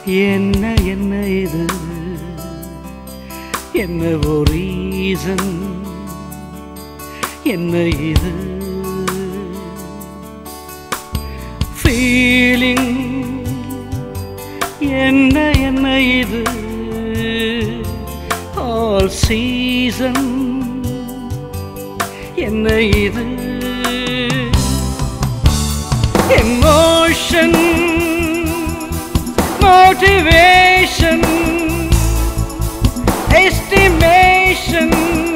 என்ன என்ன இது என்னவோ ரீசன் என்ன இது ஃபீலிங் என்ன என்ன இது ஆல் சீசன் என்ன இது எமோஷன் motivation, estimation,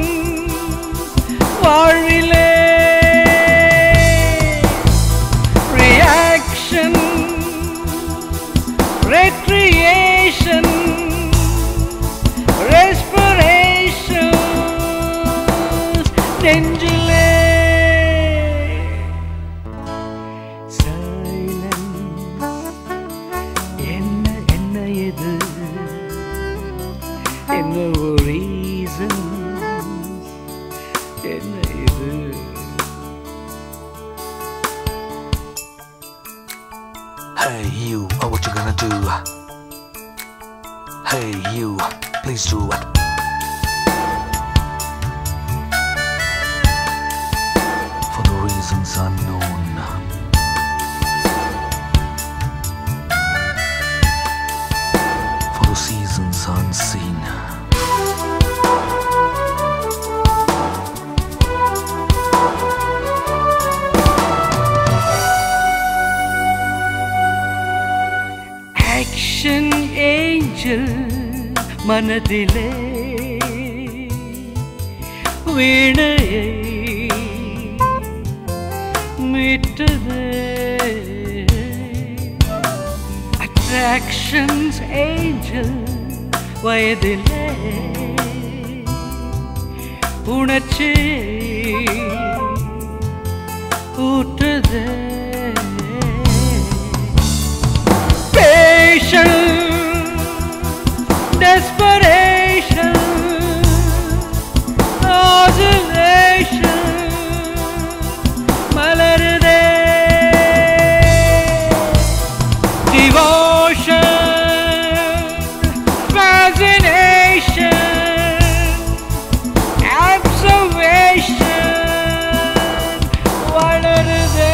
வாழ்விலே reaction, recreation, respiration, நெஞ்சிலே silence என்ன என்ன இது என்ன ஒரு ரீசன் என்ன இது Hey you, oh, what you gonna do? Hey you, please do what? For the reasons unknown. For the seasons unseen. Action angel மனதிலே வீணையை மீட்டது அட்ராக்ஷன்ஸ் ஏஞ்சல் வயதிலே உணர்ச்சி ஊற்றுதே Patience, desperation, oscillation, மலருதே devotion, fascination, observation, வளருதே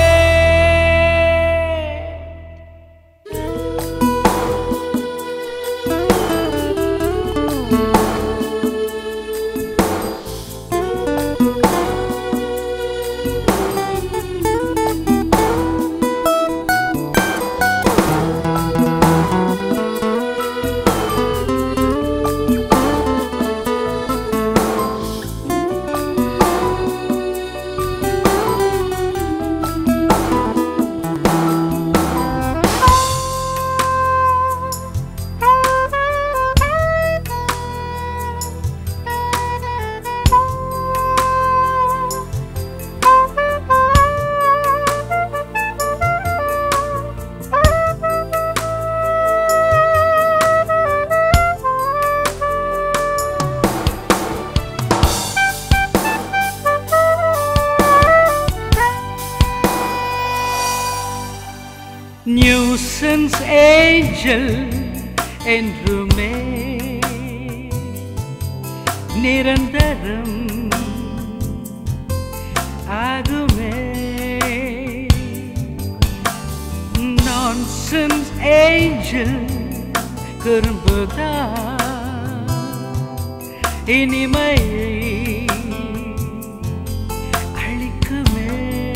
நியூசன்ஸ் ஏஞ்சல் என்றுமே நிரந்தரம் ஆகுமே நான்சென்ஸ் ஏஞ்சல் குறும்புதா இனிமையை அளிக்குமே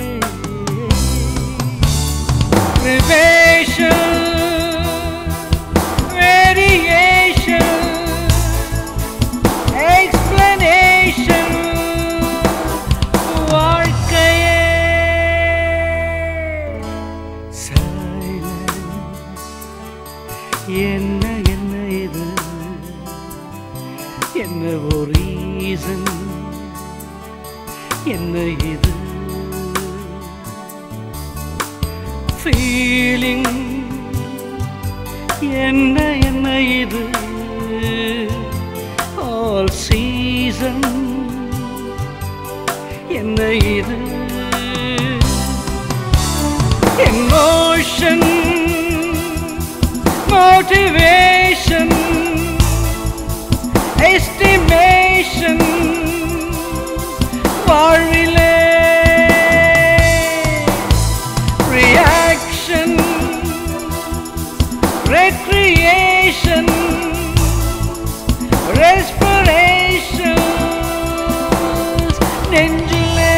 privation, radiation, explanation, வாழ்க்கையே silence. என்ன என்ன இது என்ன ஒரு reason என்ன இது ஃபீலிங் என்ன என்ன இது ஆல் சீசன் என்ன இது எமோஷன் மோட்டிவே Estimation, estimation, வாழ்விலே reaction, recreation, respiration, நெஞ்சிலே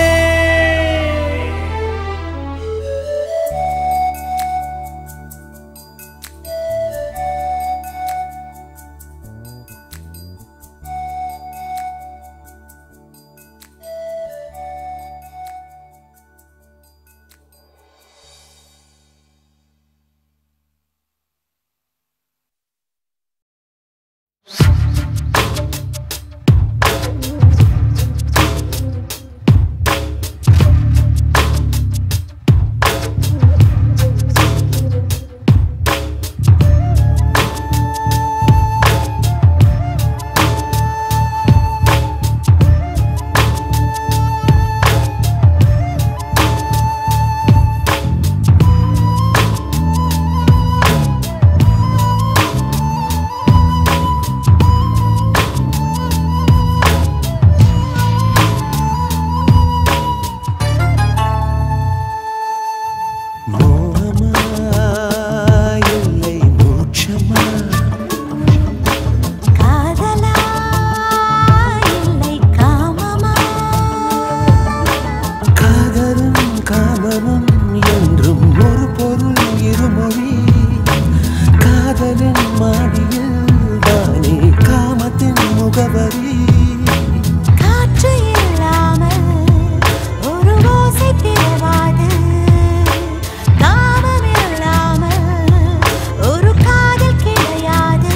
மோகமா இல்லை மோட்சமா காதலா இல்லை காமமா காதலும் காமமும் என்றும் ஒரு பொருள் இருமொழி காதலின் மாடியில் தானே காமத்தின் முகவரி காற்று இல்லாமல் ஒரு ஓசை பிறவாது காமம் இல்லாமல் ஒரு காதல் கிடையாது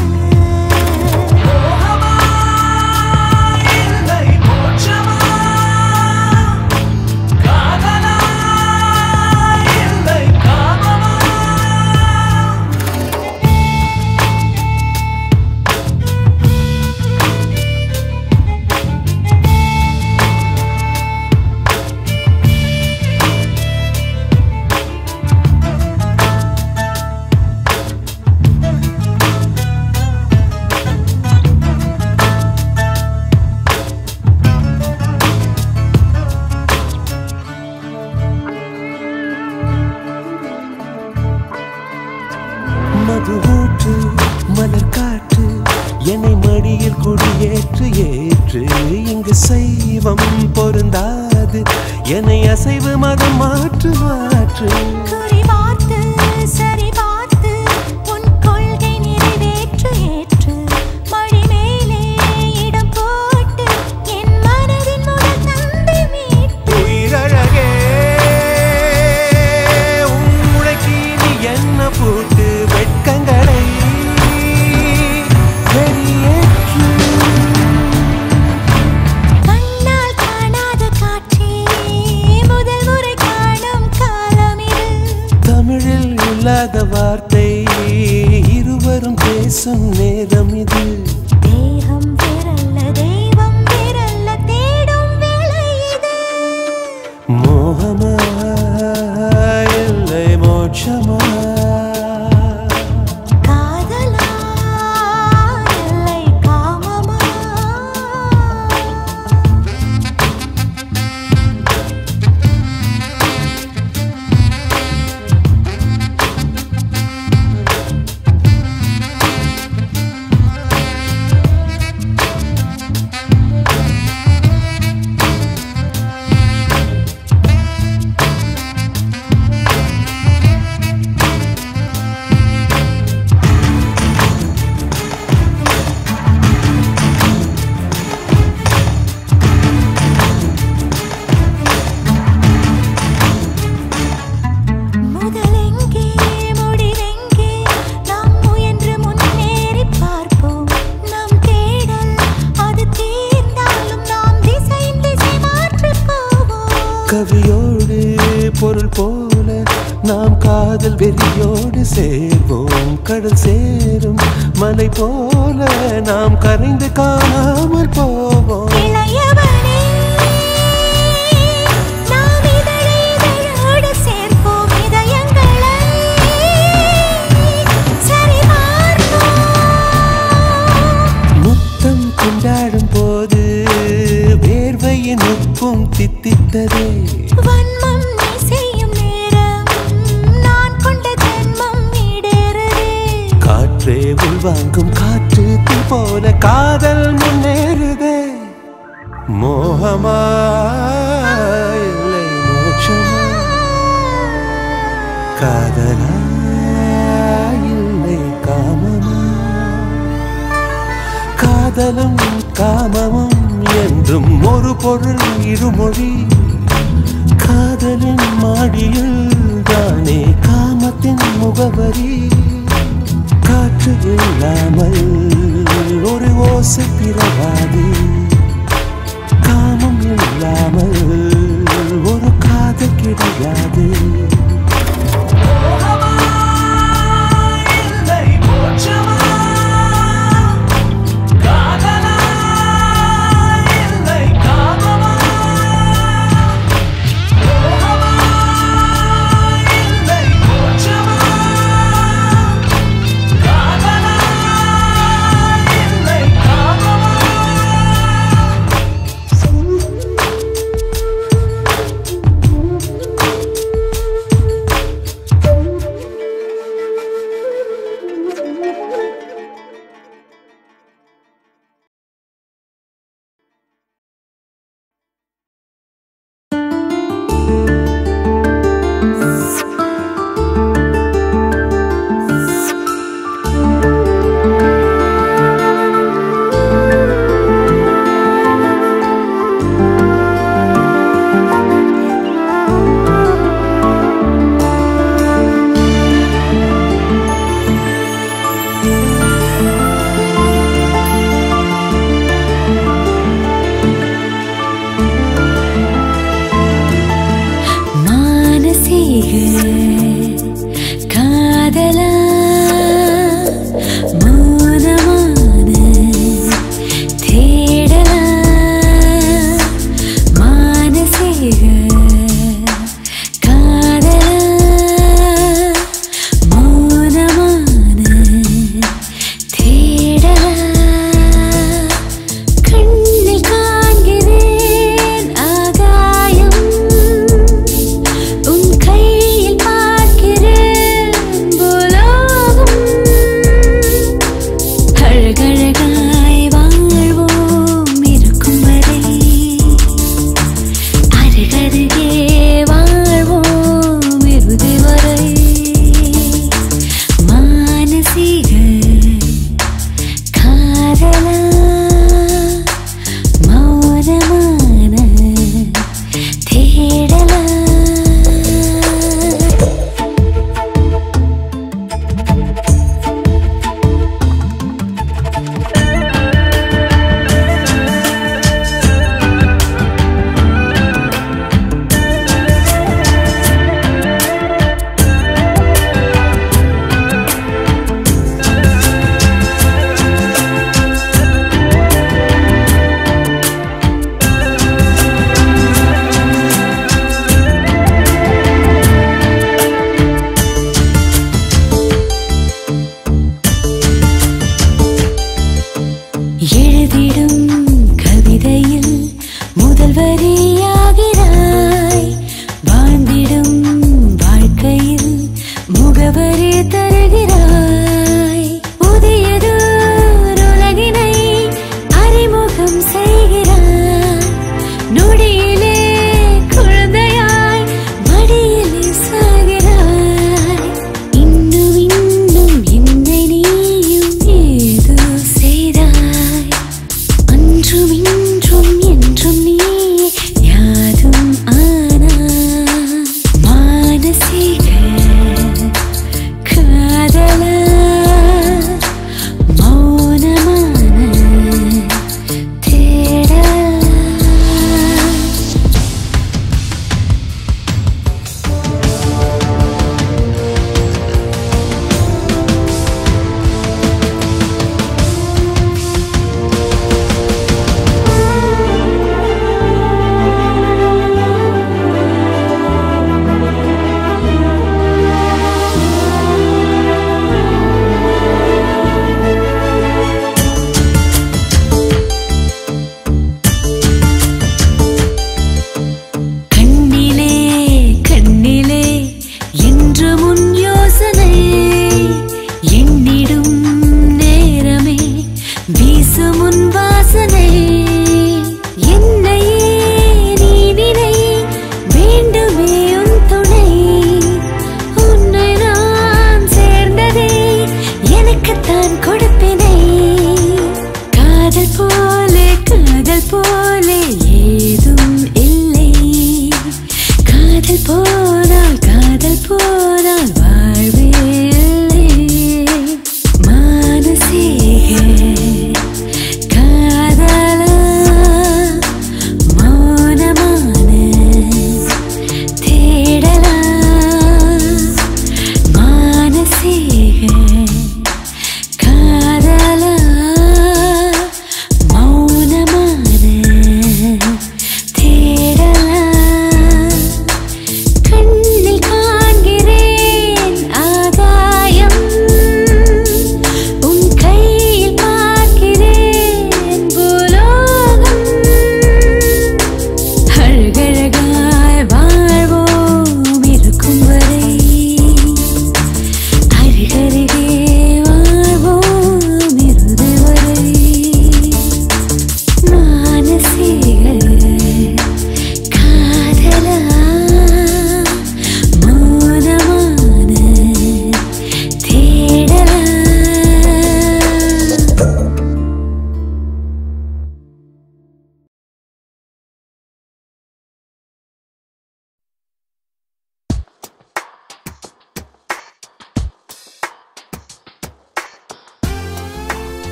மது ஊற்று மலர் காற்று என்னை மடியில் குடியேற்று ஏற்று இங்கு சைவம் பொருந்தாது என்னை அசைவு மதம் மாற்று மாற்று குறி பார்த்து சரி பார்த்து உன் கொள்கை நிறைவேற்று ஏற்று மடி மேலே இடம் போட்டு என் மனதின் முதல் தந்தை மீட்டு உயிரழகே உழைக்கி நீ என்ன போட்டு வெட்கங்களை வெளியேற்று கண்ணால் காணாத காட்சி முதல் முறை காணும் காலம் இது தமிழில் இல்லாத வார்த்தை இருவரும் பேசும் நேரம் இது தேகம் விரல்ல தெய்வம் விரல்ல தேடும் வேளை இது மோகமா இல்லை மோட்சமா காதலா இல்லை காமமா முதலெங்கே முடிவெங்கே நாம் முயன்று முன்னேறி பார்ப்போம் நம் தேடல் அது தீர்ந்தாலும் நாம் திசை திசை மாற்றி போவோம் கவியோடு பொருள் போல நாம் காதல் வெறியோடு சேர்வோம் கடல் சேரும் மலை போல நாம் கரைந்து காணாமல் போவோம் இளையவனே நாம் இதழை இதழோடு சேர்ப்போம் இதயங்களை சரி பார்ப்போம் ஒன்றே உள்வாங்கும் காற்று தீ போல காதல் முன்னேறுதே மோகமா இல்லை மோட்சமா காதலா இல்லை காமமா காதலும் காமமும் என்றும் ஒரு பொருள் இருமொழி காதலின் மாடியில் தானே காமத்தின் முகவரி காற்று இல்லாமல் ஒரு ஓசை பிறவாது காமம் இல்லாமல் ஒரு காதல் கிடையாது மானசீக காதலா மௌனமான தேடலா மானசீக காதலா மௌனமான தேடலா கண்ணில் காண்கிறேன் ஆகாயம் உன் கையில் பார்க்கிறேன் பூலோகம் அழகழகாய் வாழ்வோம் இருக்கும் வரை அருகருகே வாழ்வோம் இறுதி வரை மானசீக காதலா மௌனமான தேடலா எழுதிடும் கவிதையில் முதல் வரியாகிறாய் வாழ்ந்திடும் வாழ்க்கையில் முகவரி தருகிறாய் புதியதோர் உலகினை அறிமுகம் செய்கிறாய் நொடியிலே குழந்தையாய் மடியிலே சாகிறாய் இன்னும் இன்னும் என்னை நீயும் ஏதோ செய்தாய்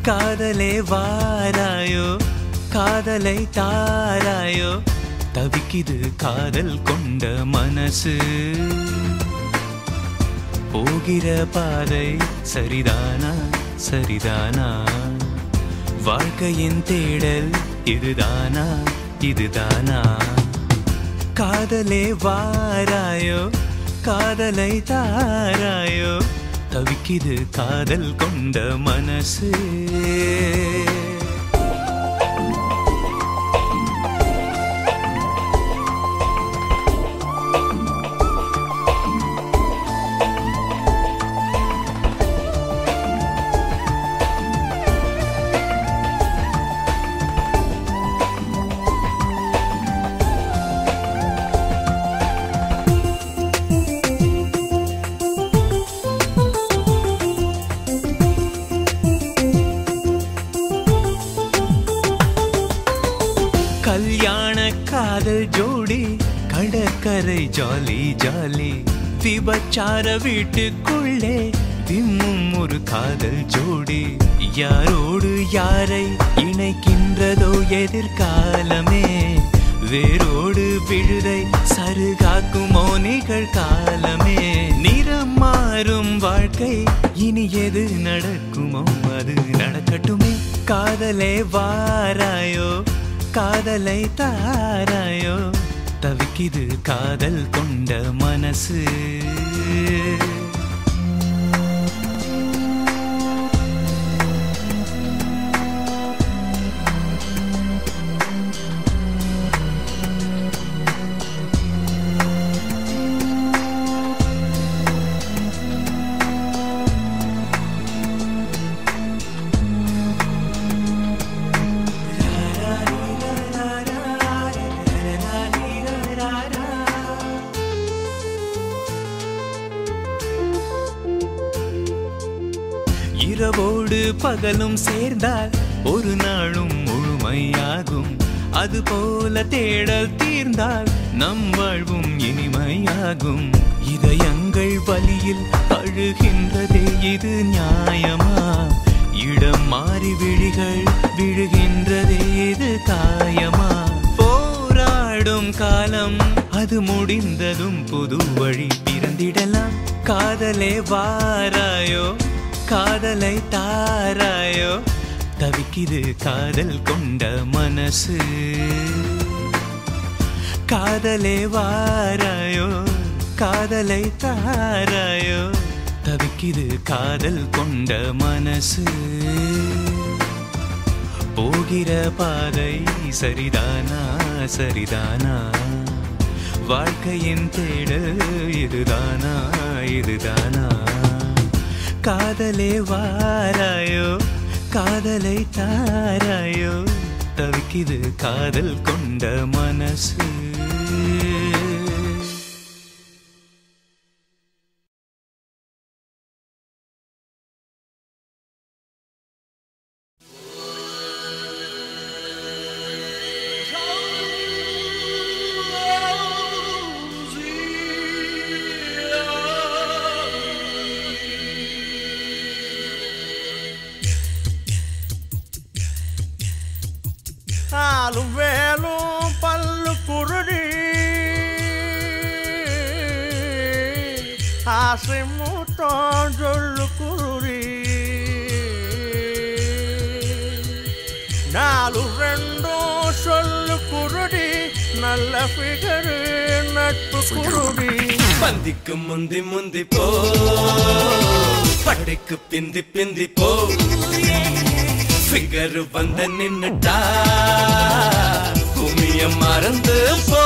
காதலே வாராயோ காதலை தாராயோ தவிக்குது காதல் கொண்ட மனசு போகிற பாதை சரிதானா சரிதானா வாழ்க்கையின் தேடல் இதுதானா இதுதானா காதலே வாராயோ காதலை தாராயோ தவிக்குது காதல் கொண்ட மனசு கல்யாண காதல் ஜோடி கடற்கரை ஜாலி ஜாலி விபச்சார வீட்டுக்குள்ளே திம்மும் ஒரு காதல் ஜோடி யாரோடு யாரை இணைக்கின்றதோ எதிர்காலமே வேரோடு விழுதை சருகாக்குமோ நிகழ்காலமே நிறம் மாறும் வாழ்க்கை இனி எது நடக்குமோ அது நடக்கட்டுமே காதலே வாராயோ காதலை தாராயோ தவிக்குது காதல் கொண்ட மனசு இரவோடு பகலும் சேர்ந்தால் ஒரு நாளும் முழுமையாகும் அதுபோல தேடல் தீர்ந்தால் நம் வாழ்வும் இனிமையாகும் இதயங்கள் வழியில் அழுகின்றதே இது நியாயமா இடம் மாறி விழிகள் விழுகின்றதே இது காயமா போராடும் காலம் அது முடிந்ததும் புது வழி பிறந்திடலாம் காதலே வாராயோ காதலை தாராயோ தவிக்குது காதல் கொண்ட மனசு காதலே வாராயோ காதலை தாராயோ தவிக்குது காதல் கொண்ட மனசு போகிற பாதை சரிதானா சரிதானா வாழ்க்கையின் தேடல் இதுதானா இதுதானா காதலே வாராயோ காதலை தாராயோ தவிக்குது காதல் கொண்ட மனசு காலும் வேலும் பல்லு குருடி ஆசை மூட்டம் சொல்லு குருடி நாலு ரெண்டும் சொல்லு குருடி நல்ல ஃபிகரு நட்பு குருடி பந்திக்கு முந்தி முந்தி போ படைக்கு பிந்தி பிந்தி போ ஃபிகர் வந்த நின்னுட்டா பூமிய மறந்து போ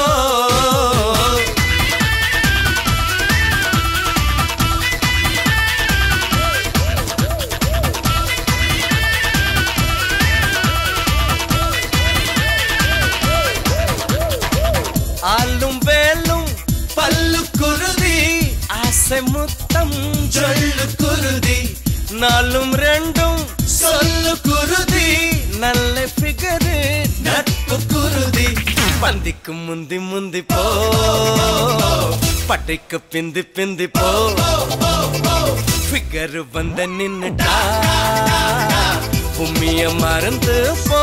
ஆளும் வேலும் பல்லு குருதி ஆசை முத்தம் சொல்லு குருதி நாலும் ரெண்டும் சொல்லு குருதி நல்ல ஃபிகரு நட்பு குருதி பந்திக்கு முந்தி முந்தி போ பட்டைக்கு பிந்தி பிந்தி போ ஃபிகர் வந்த நின்னுட்டா உம்மிய மறந்து போ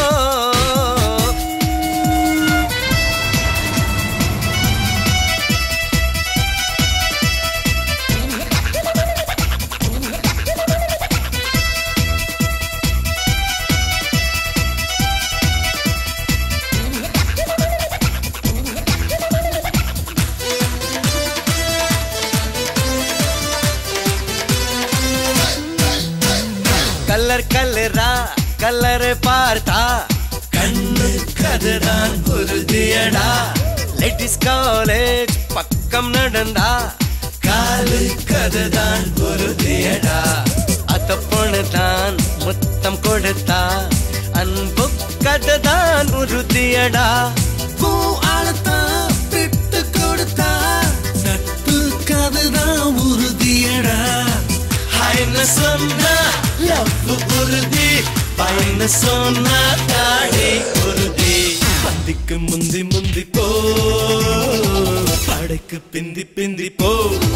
கலர் கலரா கலரை பார்த்தா கண்ணு கதுதான் உறுதியடா லேடிஸ் காலேஜ் பக்கம் நடந்தா காலு கதுதான் உறுதியடா அத்த பொண்ணுதான் முத்தம் கொடுத்தா அன்பு கதுதான் உறுதியடா பூ ஆளத்தான் விட்டு கொடுத்தா நட்பு கதுதான் உறுதியடா ஹைன்னு சொன்னா லவ் உறுதி பைன்னு சொன்னா தாடி உறுதி பந்திக்கு முந்தி முந்தி போ படைக்கு பிந்தி பிந்தி போ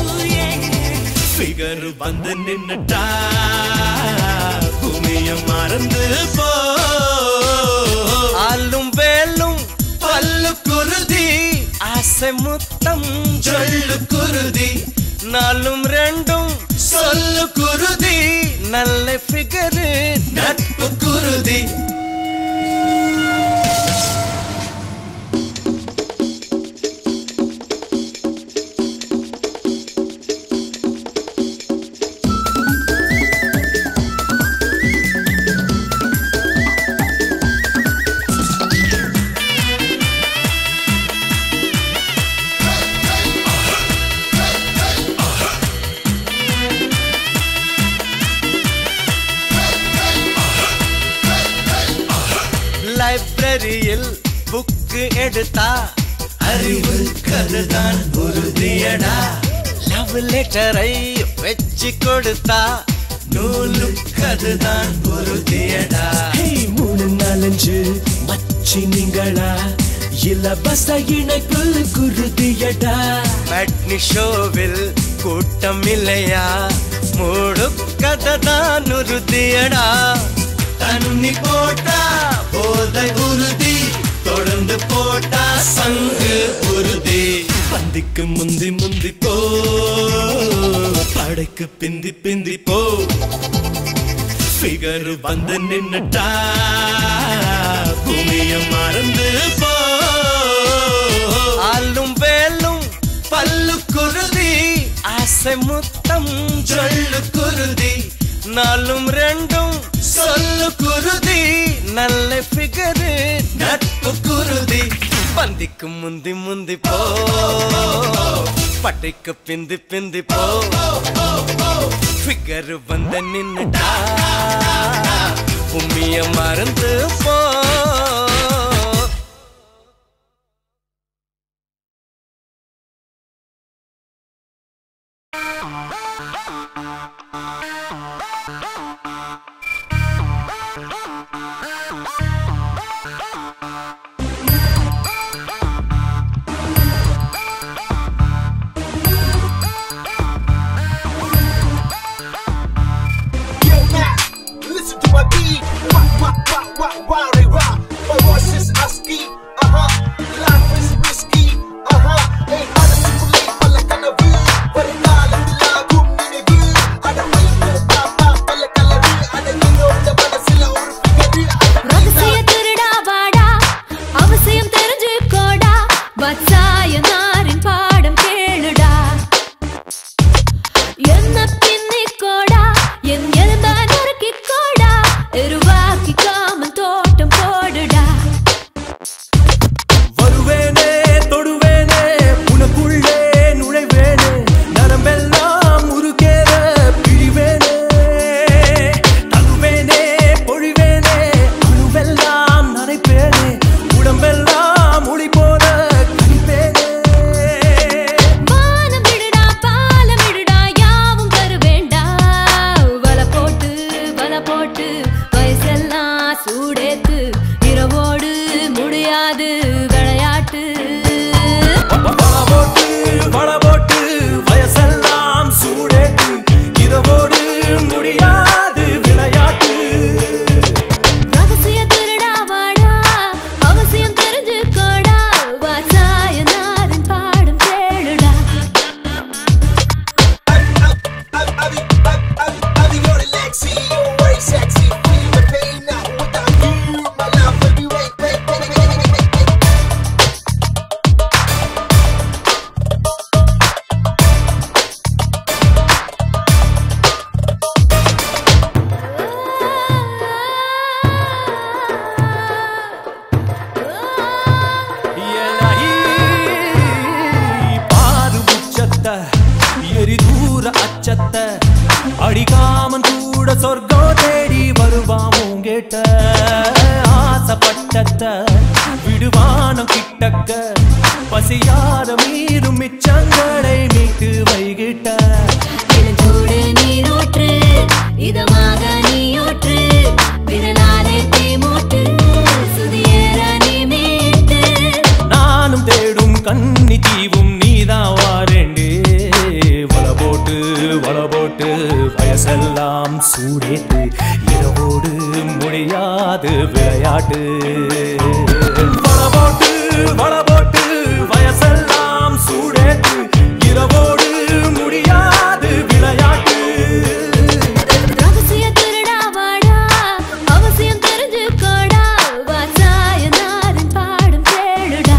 ஃபிகர் வந்து நின்னுட்டா பூமிய மறந்து போ ஆளும் வேலும் பல்லு குருதி ஆசை முத்தம் சொல்லு குருதி நாலும் ரெண்டும் சொல்லு குருதி நல்ல ஃபிகரு நட்பு குருதி லைப்ரரியில் புக்கு எடுத்தா அறிவு கருதான் உறுதியடா லவ் லெட்டரை வச்சு கொடுத்தா நூலு கருதான் உறுதியடா மூணு நாலஞ்சு மச்சி நீங்களா இலவச இணைப்பு குருதியடா மேட்னி ஷோவில் கூட்டம் இல்லையா மூடு கதை தான் உறுதியடா தண்ணி போட்டா போதை உறுதி தொடர்ந்து போட்டா சங்கு உறுதி பந்திக்கு முந்தி முந்தி போ படைக்கு பிந்தி பிந்தி போ ஃபிகர் வந்து நின்னுட்டா பூமிய மறந்து போ ஆளும் வேலும் பல்லு குருதி ஆசை முத்தம் சொல்லு குருதி நாலும் ரெண்டும் சொல்லு குருதி நல்ல ஃபிகரு நட்பு குருதி பந்திக்கு முந்தி முந்தி போ பட்டைக்கு பிந்தி பிந்தி போ ஃபிகர் வந்து நின்னுட்டா உம்மிய மறந்து போ Yo, Mac, listen to my beat. Wah, wah, wah, wah, wah, re, wah. My voice is husky, uh-huh. Life is risky, uh-huh. Hey, honestly, believe, pala ka na vi. Parinala, tilago, காக்க பசியார மீறும் மிச்சங்களை மீட்டு வைகிட்டார் இளஞ்சூடு நீரூற்று இதமாக நீயூற்று விரலாலே தேமூட்டு சுதியேற நீ மீட்டு நானும் தேடும் கண்ணி தீவும் நீதான் வாரேண்டே வல போட்டு வல போட்டு வயசெல்லாம் சூடேத்து இரவோடு முடியாது விளையாட்டு வல போட்டு வல போட்டு வயசெல்லாம் சூடேத்து இரவோடு முடியாது விளையாட்டு ரகசிய திருடா வாடா அவசியம் தெரிஞ்சுக்கோடா வாசாயனாரின் பாடும் கேளுடா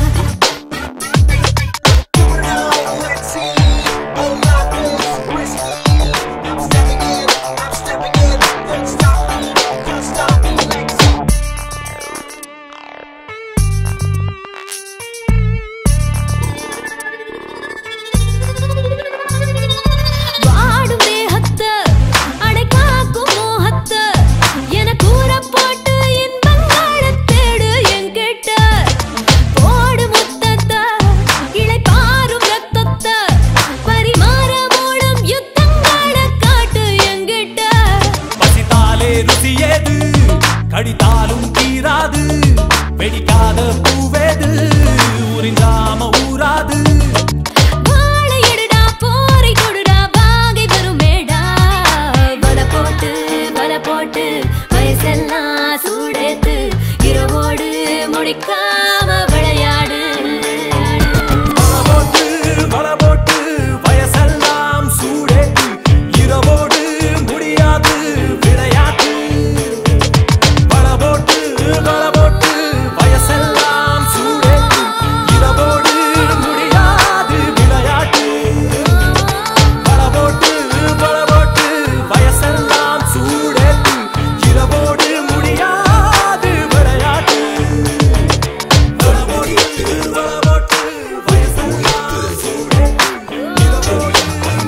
வாடும் தேகத்த அடை காக்கும் மோகத்த என கூற போட்டு இன்பங்கள தேடு என்கிட்ட போடு முத்தத்த இளை பாரும் ரத்தத்த பரிமாற மூடும் யுத்தங்கள காட்டு என்கிட்ட பசித்தாலே ருசியேது கடித்தாலும் தீராது வெடிக்காத பூவேது உறிஞ்சாம ஊராது வாழை எடுடா போரை கொடுடா வாகை வருமேடா வல போட்டு வல போட்டு வயசெல்லாம் சூடேத்து இரவோடு முடிக்காம விளையாடு வல போட்டு வல போட்டு வயசெல்லாம் சூடேத்து இரவோடு முடியாது விளையாட்டு வல போட்டு வல போட்டு வயசெல்லாம் சூடேத்து இரவோடு முடியாது விளையாட்டு வல போட்டு வல போட்டு வயசெல்லாம் சூடேத்து இரவோடு முடியாது விளையாட்டு வல போட்டு வல போட்டு வயசெல்லாம் சூடேத்து இரவோடு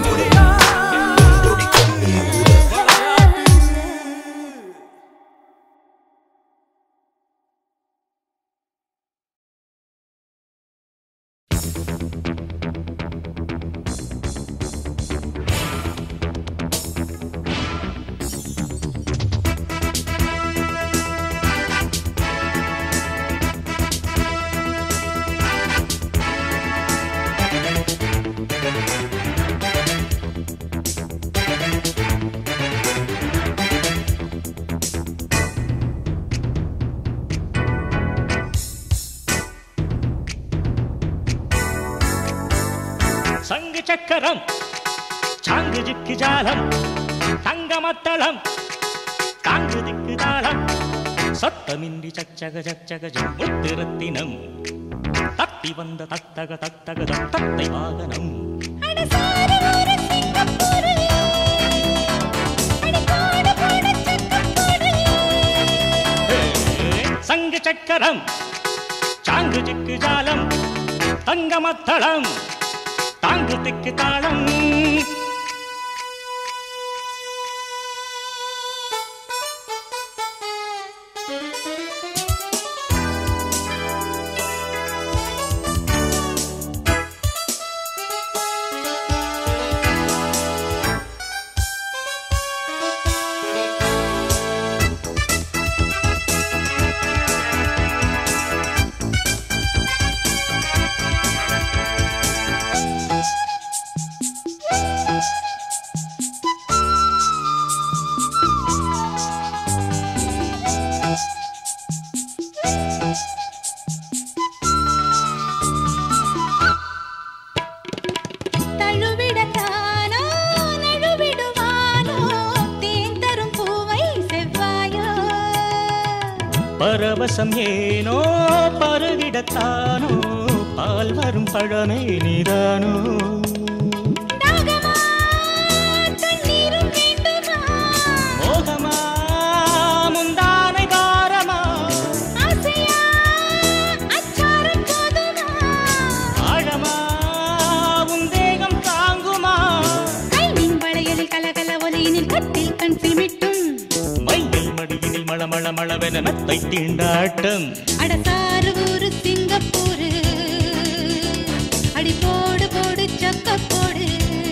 சங்கு சக்கரம் சாங்கு ஜிக்கு ஜாலம் தங்கமத்தளம் தாங்கு திக்கு தாளம் சத்தமின்றி சச்சக சச்சக முத்திரத்தினம் தப்பி வந்த தத்தக தத்தக தத்தை வாகனம் சங்கு சக்கரம் சாங்கு ஜிக்கு ஜாலம் தங்கமத்தளம் தாங்கு திக்கு தாளம் தழுவிடத்தானோ நழுவிடுவானோ தேன் தரும் பூவை செவ்வாயோ பரவசம் ஏனோ பருகிடத்தானோ பால் வரும் பழமே நீதானோ தாகமா தண்ணீரும் வேண்டுமா மோகமா முந்தானை பாரமா ஆசையா அச்சாரம் போதுமா ஆழமா உன் தேகம் தாங்குமா கை மின் வளையலில் கலகல ஒலியினில் கத்தில் கண் சிமிட்டும் மையில் மடியினில் மளமள மளவென நத்தை தீண்டாட்டம் அடசாறு ஊரு சிங்கப்பூரு அடி போடு போடு சொக்க போடு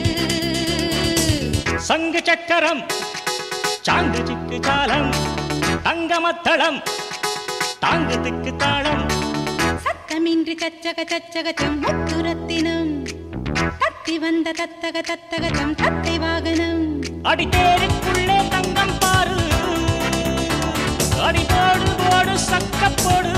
சங்கு சக்கரம் சாங்கு சிக்கு சாலம் தங்கமத்தளம் தாங்கு திக்கு தாளம் சத்தமின்றி கச்சக சச்சகச்சம் முத்துரத்தினம் தத்தி வந்த தத்தக தத்தகச்சம் தத்தை வாகனம் அடி தேருக்குள்ளே தங்கம் பாரு அடி போடு போடு சக்க போடு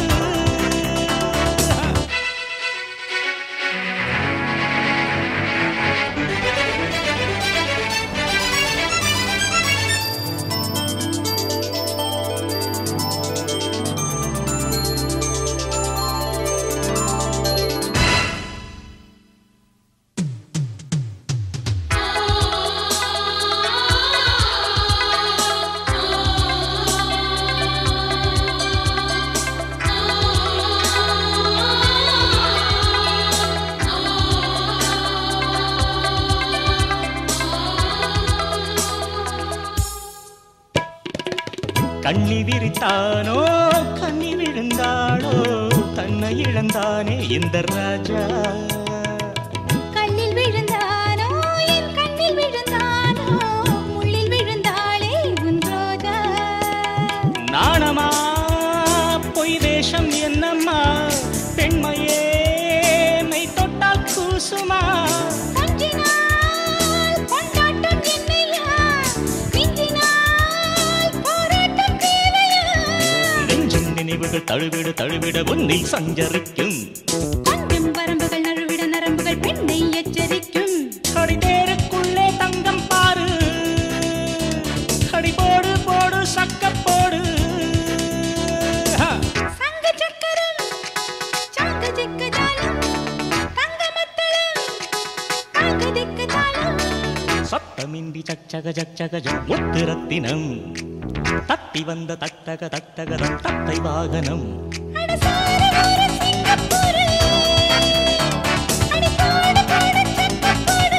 கண்ணி விரித்தானோ கண்ணி விழுந்தாளோ தன்னை இழந்தானே இந்த ராஜா கல்லில் விழுந்தானோ என் கண்ணில் விழுந்தானோ முள்ளில் விழுந்தாளே உன் ரோஜா நாணமா பொய் வேஷம் என்னம்மா பெண்மையே மெய் தொட்டால் கூசுமா கொஞ்சினாள் கொண்டாட்டம் என்னையா மிஞ்சினாள் போராட்டம் தேவையா நெஞ்சின் நினைவுகள் தழுவிட தழுவிட உன்னில் சஞ்சரிக்கும் கொஞ்சம் வரம்புகள் நழுவிட நரம்புகள் பெண்ணை எச்சரிக்கும் அடி தேருக்குள்ளே தங்கம் பாரு அடி போடு போடு சக்க போடு ஹா. சங்கு சக்கரம் சாங்க சிக்கு ஜாலம் தங்கமத்தளம் தாங்க திக்கு தாளம் சத்தமின்றி சச்சக சச்சக முத்திரத்தினம் தத்தி வந்த தட்டக தட்டகதம் தத்தை வாகனம் அடசார ஒரு சிங்கப்பூரு அடி போடு போடு சக்கப்போடு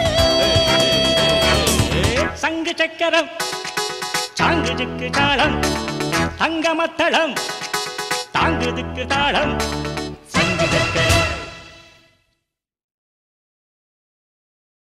சங்கு சக்கரம் சாங்கு சிக்கு தாளம் தங்கமத்தளம் தாங்கு திக்கு தாளம்